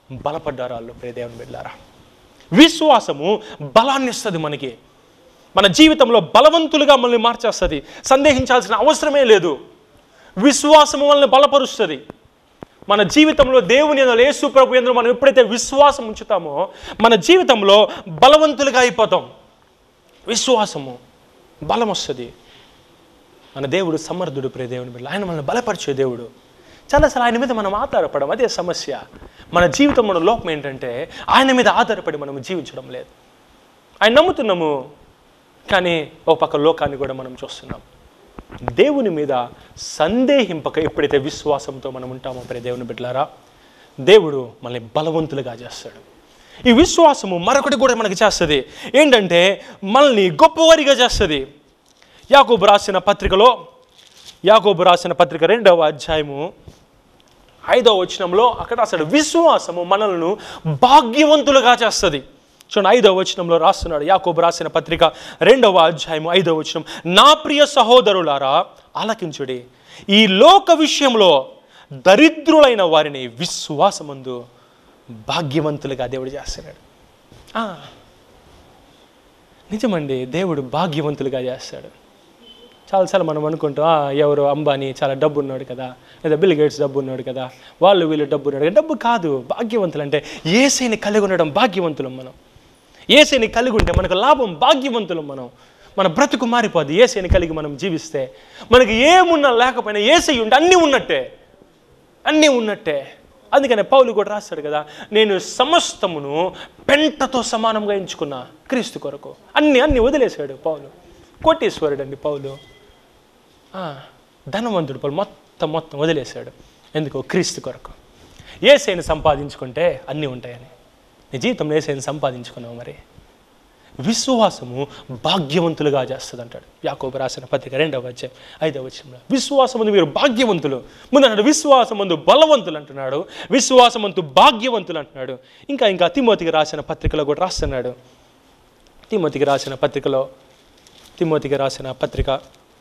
బలపడ్డారు వాళ్ళు ప్రియ దేవుని బిడ్డారా విశ్వాసము బలాన్ని ఇస్తుంది మనకి మన జీవితంలో బలవంతులుగా మనల్ని మార్చేస్తుంది సందేహించాల్సిన అవసరమే లేదు విశ్వాసము మనల్ని బలపరుస్తుంది మన జీవితంలో దేవుని యందు, యేసు ప్రభు యందు మనం ఎప్పుడైతే విశ్వాసం ఉంచుతామో మన జీవితంలో బలవంతులుగా అయిపోతాం విశ్వాసము బలం వస్తుంది మన దేవుడు సమర్థుడు ప్రియ దేవుని బిడ్డ ఆయన మనల్ని బలపరిచే దేవుడు చాలాసార్లు ఆయన మీద మనం ఆధారపడం అదే సమస్య మన జీవితంలో లోపం ఏంటంటే ఆయన మీద ఆధారపడి మనం జీవించడం లేదు ఆయన నమ్ముతున్నాము కానీ ఒక పక్క లోకాన్ని కూడా మనం చూస్తున్నాం దేవుని మీద సందేహింపక ఎప్పుడైతే విశ్వాసంతో మనం ఉంటామో ప్రియ దేవుని బిడ్డలారా దేవుడు మనల్ని బలవంతులుగా చేస్తాడు ఈ విశ్వాసము మరొకటి కూడా మనకి చేస్తుంది ఏంటంటే మనల్ని గొప్పవారిగా చేస్తుంది యాకోబు రాసిన పత్రికలో యాకోబు రాసిన పత్రిక రెండవ అధ్యాయము ఐదవ వచనంలో అక్కడ అసలు విశ్వాసము మనల్ని భాగ్యవంతులుగా చేస్తుంది చూడండి ఐదవ వచనంలో రాస్తున్నాడు యాకోబు రాసిన పత్రిక రెండవ అధ్యాయము ఐదవ వచనం నా ప్రియ సహోదరులారా ఆలకించుడి ఈ లోక విషయంలో దరిద్రులైన వారిని విశ్వాసమందు భాగ్యవంతులుగా దేవుడు చేస్తున్నాడు ఆ, నిజమండి దేవుడు భాగ్యవంతులుగా చేస్తాడు చాలాసార్లు మనం అనుకుంటాం "ఆ, ఎవరు అంబానీ చాలా డబ్బు ఉన్నాడు కదా లేదా బిల్ గేట్స్ డబ్బు ఉన్నాడు కదా వాళ్ళు వీళ్ళు డబ్బు ఉన్నాడు కదా." డబ్బు కాదు భాగ్యవంతులు అంటే ఏసైని కలిగి ఉండడం భాగ్యవంతులం మనం ఏసైని కలిగి ఉంటే మనకు లాభం భాగ్యవంతులం మనం మన బ్రతుకు మారిపోద్ది ఏసైని కలిగి మనం జీవిస్తే మనకి ఏమున్నా లేకపోయినా ఏసై ఉంటే అన్నీ ఉన్నట్టే అన్నీ ఉన్నట్టే అందుకనే పౌలు కూడా రాస్తాడు కదా నేను సమస్తమును పెంటతో సమానంగా ఎంచుకున్నా క్రీస్తు కొరకు అన్ని అన్ని వదిలేశాడు పౌలు కోటేశ్వరుడు అండి పౌలు ఆ, ధనవంతుడు పౌలు మొత్తం మొత్తం వదిలేశాడు ఎందుకో క్రీస్తు కొరకు ఏసైని సంపాదించుకుంటే అన్నీ ఉంటాయని నీ జీవితంలో ఏసైని సంపాదించుకున్నావు మరి విశ్వాసము భాగ్యవంతులుగా చేస్తుంది అంటాడు యాకోబు రాసిన పత్రిక రెండవ అధ్యాయం ఐదవ వచనంలో విశ్వాసమందు మీరు భాగ్యవంతులు ముందు అన్నాడు విశ్వాసమందు బలవంతులు అంటున్నాడు విశ్వాసమంతు భాగ్యవంతులు అంటున్నాడు ఇంకా ఇంకా తిమోతికి రాసిన పత్రికలో కూడా రాస్తున్నాడు తిమోతికి రాసిన పత్రికలో తిమోతికి రాసిన పత్రిక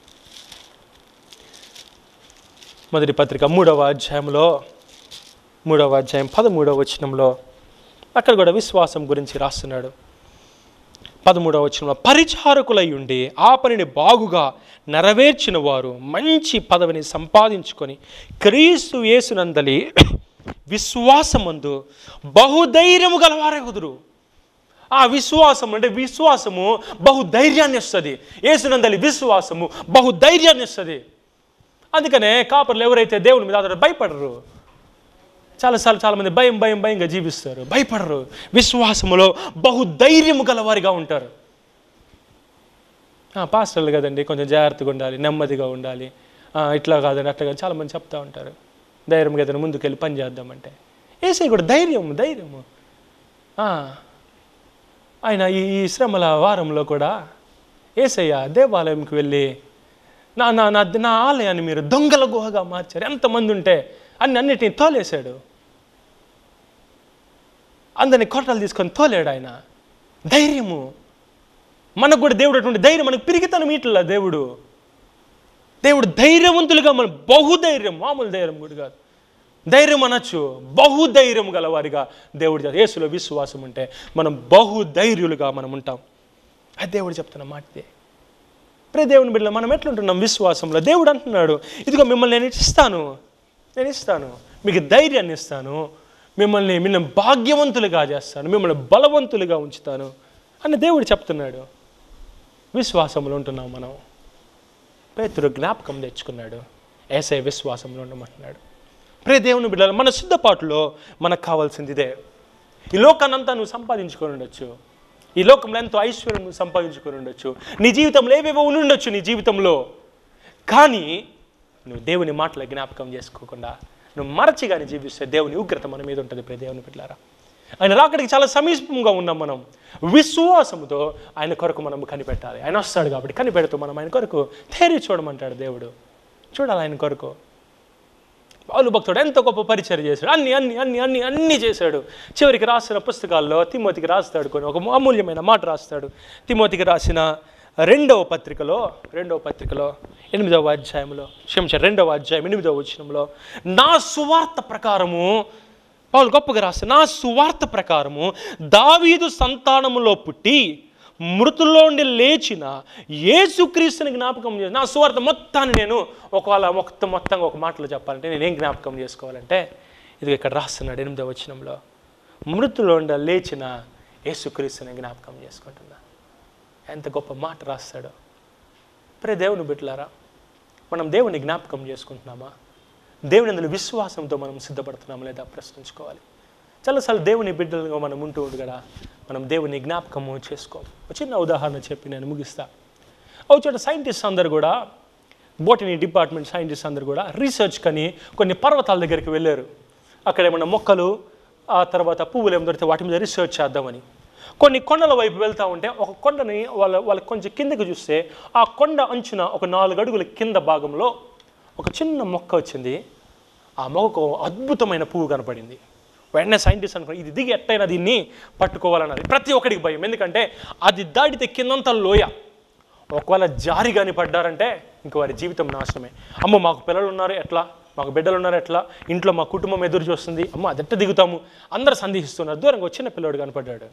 మొదటి పత్రిక మూడవ అధ్యాయంలో మూడవ అధ్యాయం పదమూడవ వచనంలో అక్కడ కూడా విశ్వాసం గురించి రాస్తున్నాడు పదమూడవ వచనంలో పరిచారకులై ఉండి ఆ పనిని బాగుగా నెరవేర్చిన వారు మంచి పదవిని సంపాదించుకొని క్రీస్తు యేసునందలి విశ్వాసమందు బహుధైర్యము గలవారే కుదురు ఆ విశ్వాసం అంటే విశ్వాసము బహుధైర్యాన్ని ఇస్తుంది యేసునందలి విశ్వాసము బహుధైర్యాన్ని ఇస్తుంది అందుకనే కాపర్లు ఎవరైతే దేవుని మీద ఆధార భయపడరు చాలాసార్లు చాలామంది భయం భయం భయంగా జీవిస్తారు భయపడరు విశ్వాసములో బహుధైర్యము గలవారిగా ఉంటారు ఆ, పాస్టర్లు కదండి కొంచెం జాగ్రత్తగా ఉండాలి నెమ్మదిగా ఉండాలి ఆ, ఇట్లా కాదండి అట్లా కాదు చాలామంది చెప్తా ఉంటారు ధైర్యం కదండి ముందుకెళ్ళి పని చేద్దామంటే ఏసై కూడా ధైర్యము ధైర్యము ఆ, ఆయన ఈ ఈ శ్రమల వారంలో కూడా ఏసయ్య దేవాలయంకి వెళ్ళి నా నా నా నా ఆలయాన్ని మీరు దొంగల గుహగా మార్చారు ఎంతమంది ఉంటే అన్ని అన్నిటిని తోలేశాడు అందరిని కొట్టాలు తీసుకొని తోలేడు ఆయన ధైర్యము మనకు కూడా దేవుడు అటువంటి ధైర్యం మనకు పిరిగితనం ఇట్లా దేవుడు దేవుడు ధైర్యవంతులుగా మన బహుధైర్యం మామూలు ధైర్యం కూడా కాదు ధైర్యం అనొచ్చు బహుధైర్యం గలవారిగా దేవుడు చేస్తాడు. యేసులో విశ్వాసం ఉంటే మనం బహుధైర్యులుగా మనం ఉంటాం అది దేవుడు చెప్తున్న మాట ఇదే. ప్రే దేవుని బిడ్డలు మనం ఎట్లుంటున్నాం విశ్వాసంలో దేవుడు అంటున్నాడు ఇదిగో మిమ్మల్ని నేను ఇస్తాను నేను ఇస్తాను మీకు ధైర్యాన్ని ఇస్తాను మిమ్మల్ని మిమ్మల్ని భాగ్యవంతులుగా చేస్తాను మిమ్మల్ని బలవంతులుగా ఉంచుతాను అని దేవుడు చెప్తున్నాడు విశ్వాసంలో ఉంటున్నాం మనం పేతురు జ్ఞాపకం తెచ్చుకున్నాడు ఏసై విశ్వాసంలో ఉండమంటున్నాడు ప్రే దేవుని బిడ్డలు మన సిద్ధపాటులో మనకు కావాల్సింది ఇదే ఈ లోకాన్నంతా నువ్వు సంపాదించుకొని ఉండొచ్చు ఈ లోకంలో ఎంతో ఐశ్వర్యం నువ్వు సంపాదించుకొని ఉండొచ్చు నీ జీవితంలో ఏవేవో ఉండి ఉండొచ్చు నీ జీవితంలో కానీ నువ్వు దేవుని మాటల జ్ఞాపకం చేసుకోకుండా నువ్వు మరచిగాని జీవిస్తే దేవుని ఉగ్రత మన మీద ఉంటుంది ప్రియ దేవుని బిడ్డలారా ఆయన రాకడికి చాలా సమీపంగా ఉన్నాం మనం విశ్వాసముతో ఆయన కొరకు మనం కనిపెట్టాలి ఆయన వస్తాడు కాబట్టి కనిపెడుతూ మనం ఆయన కొరకు తేరి చూడమంటాడు దేవుడు చూడాలి ఆయన కొరకు పౌలు భక్తుడు ఎంత గొప్ప పరిచయం చేశాడు అన్ని అన్ని అన్ని అన్ని అన్ని చేశాడు చివరికి రాసిన పుస్తకాల్లో తిమోతికి రాస్తాడు కొన్ని ఒక అమూల్యమైన మాట రాస్తాడు తిమోతికి రాసిన రెండవ పత్రికలో రెండవ పత్రికలో ఎనిమిదవ అధ్యాయంలో క్షమించారు రెండవ అధ్యాయం ఎనిమిదవ వచనంలో నా సువార్త ప్రకారము పౌలు గొప్పగా రాస్తే నా సువార్త ప్రకారము దావీదు సంతానములో పుట్టి మృతుల్లో ఉండి లేచిన యేసుక్రీస్తుని జ్ఞాపకం చేసి నా సువార్త మొత్తాన్ని నేను ఒకవేళ మొత్తం మొత్తంగా ఒక మాటలో చెప్పాలంటే నేనేం జ్ఞాపకం చేసుకోవాలంటే ఇది ఇక్కడ రాస్తున్నాడు ఎనిమిదవ వచనంలో మృతుల్లో ఉండ లేచిన యేసుక్రీస్తుని జ్ఞాపకం చేసుకుంటున్నా ఎంత గొప్ప మాట రాస్తాడో ప్రే దేవుని బిడ్డలారా మనం దేవుని జ్ఞాపకం చేసుకుంటున్నామా దేవుని అందులో విశ్వాసంతో మనం సిద్ధపడుతున్నామా లేదా ప్రశ్నించుకోవాలి చాలాసార్లు దేవుని బిడ్డలుగా మనం ఉంటూ ఉండు కదా మనం దేవుని జ్ఞాపకము చేసుకోం ఒక చిన్న ఉదాహరణ చెప్పి నేను ముగిస్తా ఒక చోట సైంటిస్ట్ అందరు కూడా బోటనీ డిపార్ట్మెంట్ సైంటిస్ట్ అందరు కూడా రీసెర్చ్ కని కొన్ని పర్వతాల దగ్గరికి వెళ్ళారు అక్కడ ఏమన్నా మొక్కలు ఆ తర్వాత పువ్వులు ఏమి దొరికితే వాటి మీద రీసెర్చ్ చేద్దామని కొన్ని కొండల వైపు వెళ్తూ ఉంటే ఒక కొండని వాళ్ళ వాళ్ళకి కొంచెం కిందకి చూస్తే ఆ కొండ అంచున ఒక నాలుగు అడుగుల కింద భాగంలో ఒక చిన్న మొక్క వచ్చింది ఆ మొక్కకు అద్భుతమైన పువ్వు కనపడింది వెంటనే సైంటిస్ట్ అనుకున్నారు ఇది దిగి ఎట్టయినా దీన్ని పట్టుకోవాలన్నది ప్రతి ఒక్కడికి భయం ఎందుకంటే అది దాటితే కిందంతా లోయ ఒకవేళ జారి కానీ పడ్డారంటే ఇంక వారి జీవితం నాశనమే అమ్మ మాకు పిల్లలు ఉన్నారు ఎట్లా మాకు బిడ్డలు ఉన్నారు ఎట్లా ఇంట్లో మా కుటుంబం ఎదురు చూస్తుంది అమ్మ అదెట్ట దిగుతాము అందరూ సందేహిస్తున్నారు దూరంగా వచ్చిన పిల్లోడు కనపడ్డాడు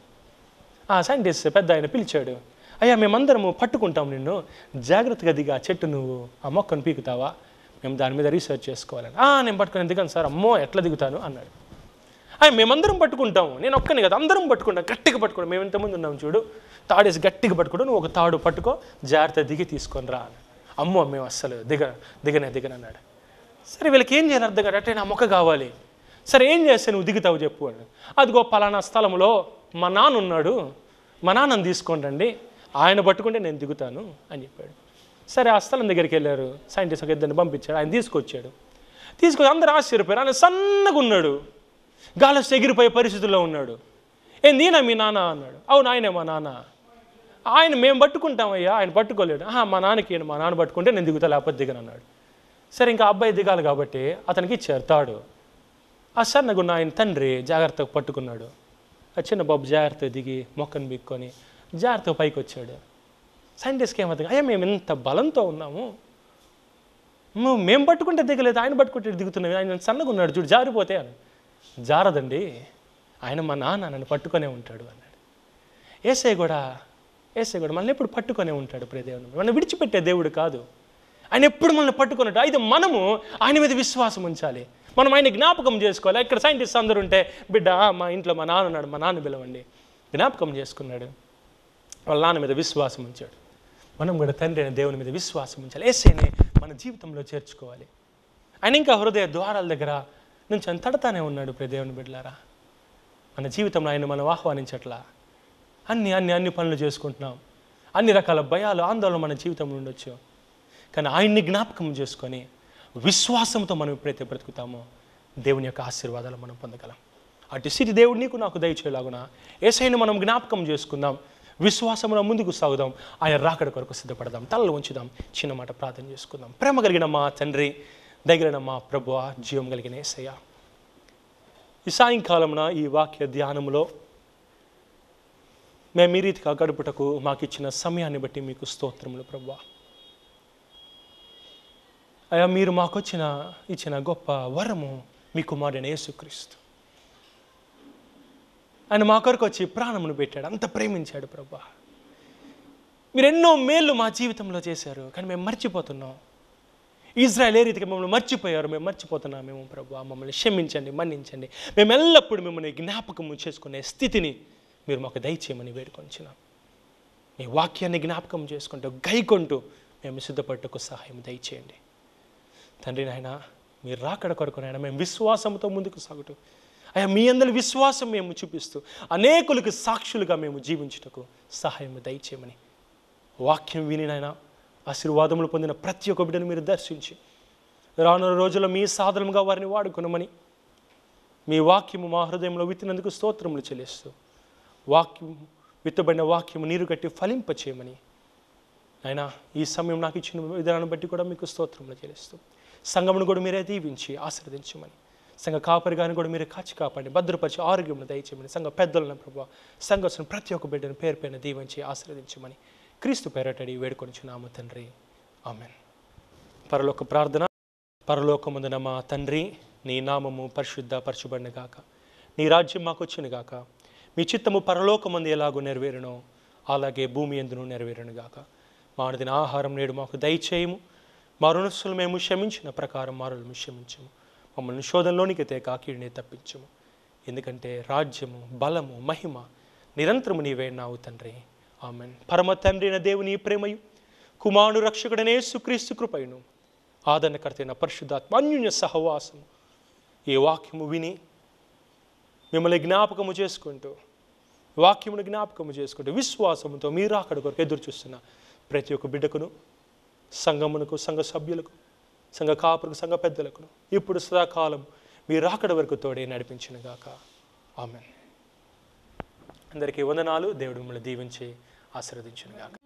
ఆ సైంటిస్ట్ పెద్ద ఆయన పిలిచాడు అయ్యా మేమందరము పట్టుకుంటాం నిన్ను జాగ్రత్తగా దిగా చెట్టు నువ్వు ఆ మొక్కను పీకుతావా మేము దాని మీద రీసెర్చ్ చేసుకోవాలని "ఆ, నేను పట్టుకుని దిగాను సార్ అమ్మో ఎట్లా దిగుతాను అన్నాడు అయ్య మేమందరం పట్టుకుంటాము నేను ఒక్కని కదా అందరం పట్టుకుంటాం గట్టిగా పట్టుకుంటాం మేము ఇంతమంది ఉన్నాం చూడు తాడేసి గట్టిగా పట్టుకుంటూ నువ్వు ఒక తాడు పట్టుకో జాగ్రత్త దిగి తీసుకొని రా అని అమ్మో మేము అస్సలు దిగ దిగనే దిగనన్నాడు సరే వీళ్ళకి ఏం చేయాలి అర్థం కాదు అంటే నా మొక్క కావాలి సరే ఏం చేస్తే నువ్వు దిగుతావు చెప్పు అని అదిగో పలానా స్థలంలో మా నాన్న ఉన్నాడు మా నాన్నని తీసుకోండి రండి ఆయన పట్టుకుంటే నేను దిగుతాను అని చెప్పాడు సరే ఆ స్థలం దగ్గరికి వెళ్ళారు సైంటిస్ట్ ఒక ఇద్దరిని పంపించాడు ఆయన తీసుకొచ్చాడు తీసుకొచ్చి అందరూ ఆశ్చర్యపోయారు ఆయన సన్నగా ఉన్నాడు గాలి వస్తే ఎగిరిపోయే పరిస్థితుల్లో ఉన్నాడు ఏంది ఈయన మీ నాన్న అన్నాడు అవును ఆయనే మా నాన్న ఆయన మేము పట్టుకుంటామయ్యా ఆయన పట్టుకోలేడు ఆహా మా నాన్నకి ఈయన మా నాన్న పట్టుకుంటే నేను దిగుతా లేకపోతే దిగను అన్నాడు సరే ఇంకా అబ్బాయి దిగాలి కాబట్టి అతనికి ఇచ్చారు తాడు ఆ సన్నగున్న ఆయన తండ్రి జాగ్రత్తగా పట్టుకున్నాడు ఆ చిన్న బాబు జాగ్రత్తగా దిగి మొక్కను బిక్కొని జాగ్రత్తగా పైకి వచ్చాడు సైంటిస్ట్కి ఏమవుతుంది అయ్యా మేము ఇంత బలంతో ఉన్నాము ము- మేము పట్టుకుంటే దిగలేదు ఆయన పట్టుకుంటే దిగుతున్నాం ఆయన సన్నగా ఉన్నాడు చూడు జారిపోతే అని జారదండి ఆయన మా నాన్న నన్ను పట్టుకొనే ఉంటాడు అన్నాడు ఏసై కూడా ఏసై కూడా మనల్ని ఎప్పుడు పట్టుకొనే ఉంటాడు ప్రియ దేవుని మనం విడిచిపెట్టే దేవుడు కాదు ఆయన ఎప్పుడు మనల్ని పట్టుకున్నట్టు అయితే మనము ఆయన మీద విశ్వాసం ఉంచాలి మనం ఆయన జ్ఞాపకం చేసుకోవాలి ఇక్కడ సైంటిస్ట్ అందరూ ఉంటే బిడ్డ మా ఇంట్లో మా నాన్న ఉన్నాడు మా నాన్న పిలవండి జ్ఞాపకం చేసుకున్నాడు వాళ్ళ నాన్న మీద విశ్వాసం ఉంచాడు మనం కూడా తండ్రి అయిన దేవుని మీద విశ్వాసం ఉంచాలి ఏసైని మన జీవితంలో చేర్చుకోవాలి ఆయన ఇంకా హృదయ ద్వారాల దగ్గర నుంచి ఆయన తడతానే ఉన్నాడు ప్రియ దేవుని బిడ్డలారా మన జీవితంలో ఆయన మనం ఆహ్వానించట్లా అన్ని అన్ని అన్ని పనులు చేసుకుంటున్నాం అన్ని రకాల భయాలు ఆందోళన మన జీవితంలో ఉండొచ్చు కానీ ఆయన్ని జ్ఞాపకం చేసుకొని విశ్వాసంతో మనం ఎప్పుడైతే బ్రతుకుతామో దేవుని యొక్క ఆశీర్వాదాలు మనం పొందగలం అటు స్థితి దేవుడు నీకు నాకు దయచేలాగున ఏసైని మనం జ్ఞాపకం చేసుకుందాం విశ్వాసమున ముందుకు సాగుదాం ఆయన రాకడ కొరకు సిద్ధపడదాం తలలు ఉంచుదాం చిన్న మాట ప్రార్థన చేసుకుందాం ప్రేమ కలిగిన మా తండ్రి దగ్గర మా ప్రభు జీవం కలిగిన ఏసయ్య ఈ సాయంకాలమున ఈ వాక్య ధ్యానములో మేము ఈ రీతిగా గడుపుటకు మాకు ఇచ్చిన సమయాన్ని బట్టి మీకు స్తోత్రములు ప్రభా అయ్యా మీరు మాకు వచ్చిన ఇచ్చిన గొప్ప వరము మీ కుమారుడైన యేసుక్రీస్తు ఆయన మా కొరకు వచ్చి ప్రాణమును పెట్టాడు అంత ప్రేమించాడు ప్రభా మీరు ఎన్నో మేళ్ళు మా జీవితంలో చేశారు కానీ మేము మర్చిపోతున్నాం ఇజ్రాయల్ ఏ రీతిగా మమ్మల్ని మర్చిపోయారు మేము మర్చిపోతున్నాం మేము ప్రభు మమ్మల్ని క్షమించండి మన్నించండి మేము ఎల్లప్పుడూ మిమ్మల్ని జ్ఞాపకము చేసుకునే స్థితిని మీరు మాకు దయచేయమని వేడుకొంచున్నాం మీ వాక్యాన్ని జ్ఞాపకం చేసుకుంటూ గైకొంటూ మేము సిద్ధపడటకు సహాయం దయచేయండి తండ్రి నాయన మీరు రాకడ కొరకు నాయన మేము విశ్వాసంతో ముందుకు సాగుతూ అయ్యా మీ అందరి విశ్వాసం మేము చూపిస్తూ అనేకులకు సాక్షులుగా మేము జీవించుటకు సహాయం దయచేయమని వాక్యం విని నాయన ఆశీర్వాదములు పొందిన ప్రతి ఒక్క బిడ్డను మీరు దర్శించి రానున్న రోజుల్లో మీ సాధనముగా వారిని వాడుకునమని మీ వాక్యము మా హృదయంలో విత్తినందుకు స్తోత్రములు చెల్లిస్తూ వాక్యం విత్తబడిన వాక్యము నీరు కట్టి ఫలింపచేయమని ఆయన ఈ సమయం నాకు ఇచ్చిన విధానాన్ని బట్టి కూడా మీకు స్తోత్రములు చెల్లిస్తూ సంఘమును కూడా మీరే దీవించి ఆశీర్వదించమని సంఘ కాపరి గారిని కూడా మీరే కాచి కాపాడి భద్రపరిచి ఆరోగ్యమును దయచేయమని సంఘ పెద్దలను ప్రభావ సంఘర్షణ ప్రతి ఒక్క బిడ్డను పేరు పైన దీవించి ఆశీర్వదించమని క్రీస్తు పేరటడి వేడుకొనిచున్నాము తండ్రి ఆమెన్ పరలోక ప్రార్థన పరలోకముందున మా తండ్రి నీ నామము పరిశుద్ధ పరచుబడిన గాక నీ రాజ్యం మాకు వచ్చిన గాక మీ చిత్తము పరలోకమంది ఎలాగో నెరవేరునో అలాగే భూమి ఎందును నెరవేరును గాక మా అనుదిన ఆహారం నేడు మాకు దయచేయము మా రుణస్సులు మేము క్షమించిన ప్రకారం మారులను క్షమించము మమ్మల్ని శోధనలోనికి తే కాకీడిని తప్పించము ఎందుకంటే రాజ్యము బలము మహిమ నిరంతరము నీవే నావు తండ్రి ఆమెన్ పరమ తండ్రి అయిన దేవుని ప్రేమయు కుమారుడు రక్షకుడనే సుక్రీస్తు కృపయును ఆదరణకర్తైన పరిశుద్ధాత్మ అన్యున్య సహవాసము ఈ వాక్యము విని మిమ్మల్ని జ్ఞాపకము చేసుకుంటూ వాక్యమును జ్ఞాపకము చేసుకుంటూ విశ్వాసముతో మీరు అక్కడి కొరకు ఎదురు చూస్తున్న ప్రతి ఒక్క బిడ్డకును సంఘమునకు సంఘ సభ్యులకు సంఘ కాపులకు సంఘ పెద్దలకు ఇప్పుడు సదాకాలం మీరు అక్కడ వరకు తోడే నడిపించిన గాక ఆమెన్ అందరికీ వందనాలు దేవుడు మిమ్మల్ని దీవించి ఆశీర్వదించిన గాక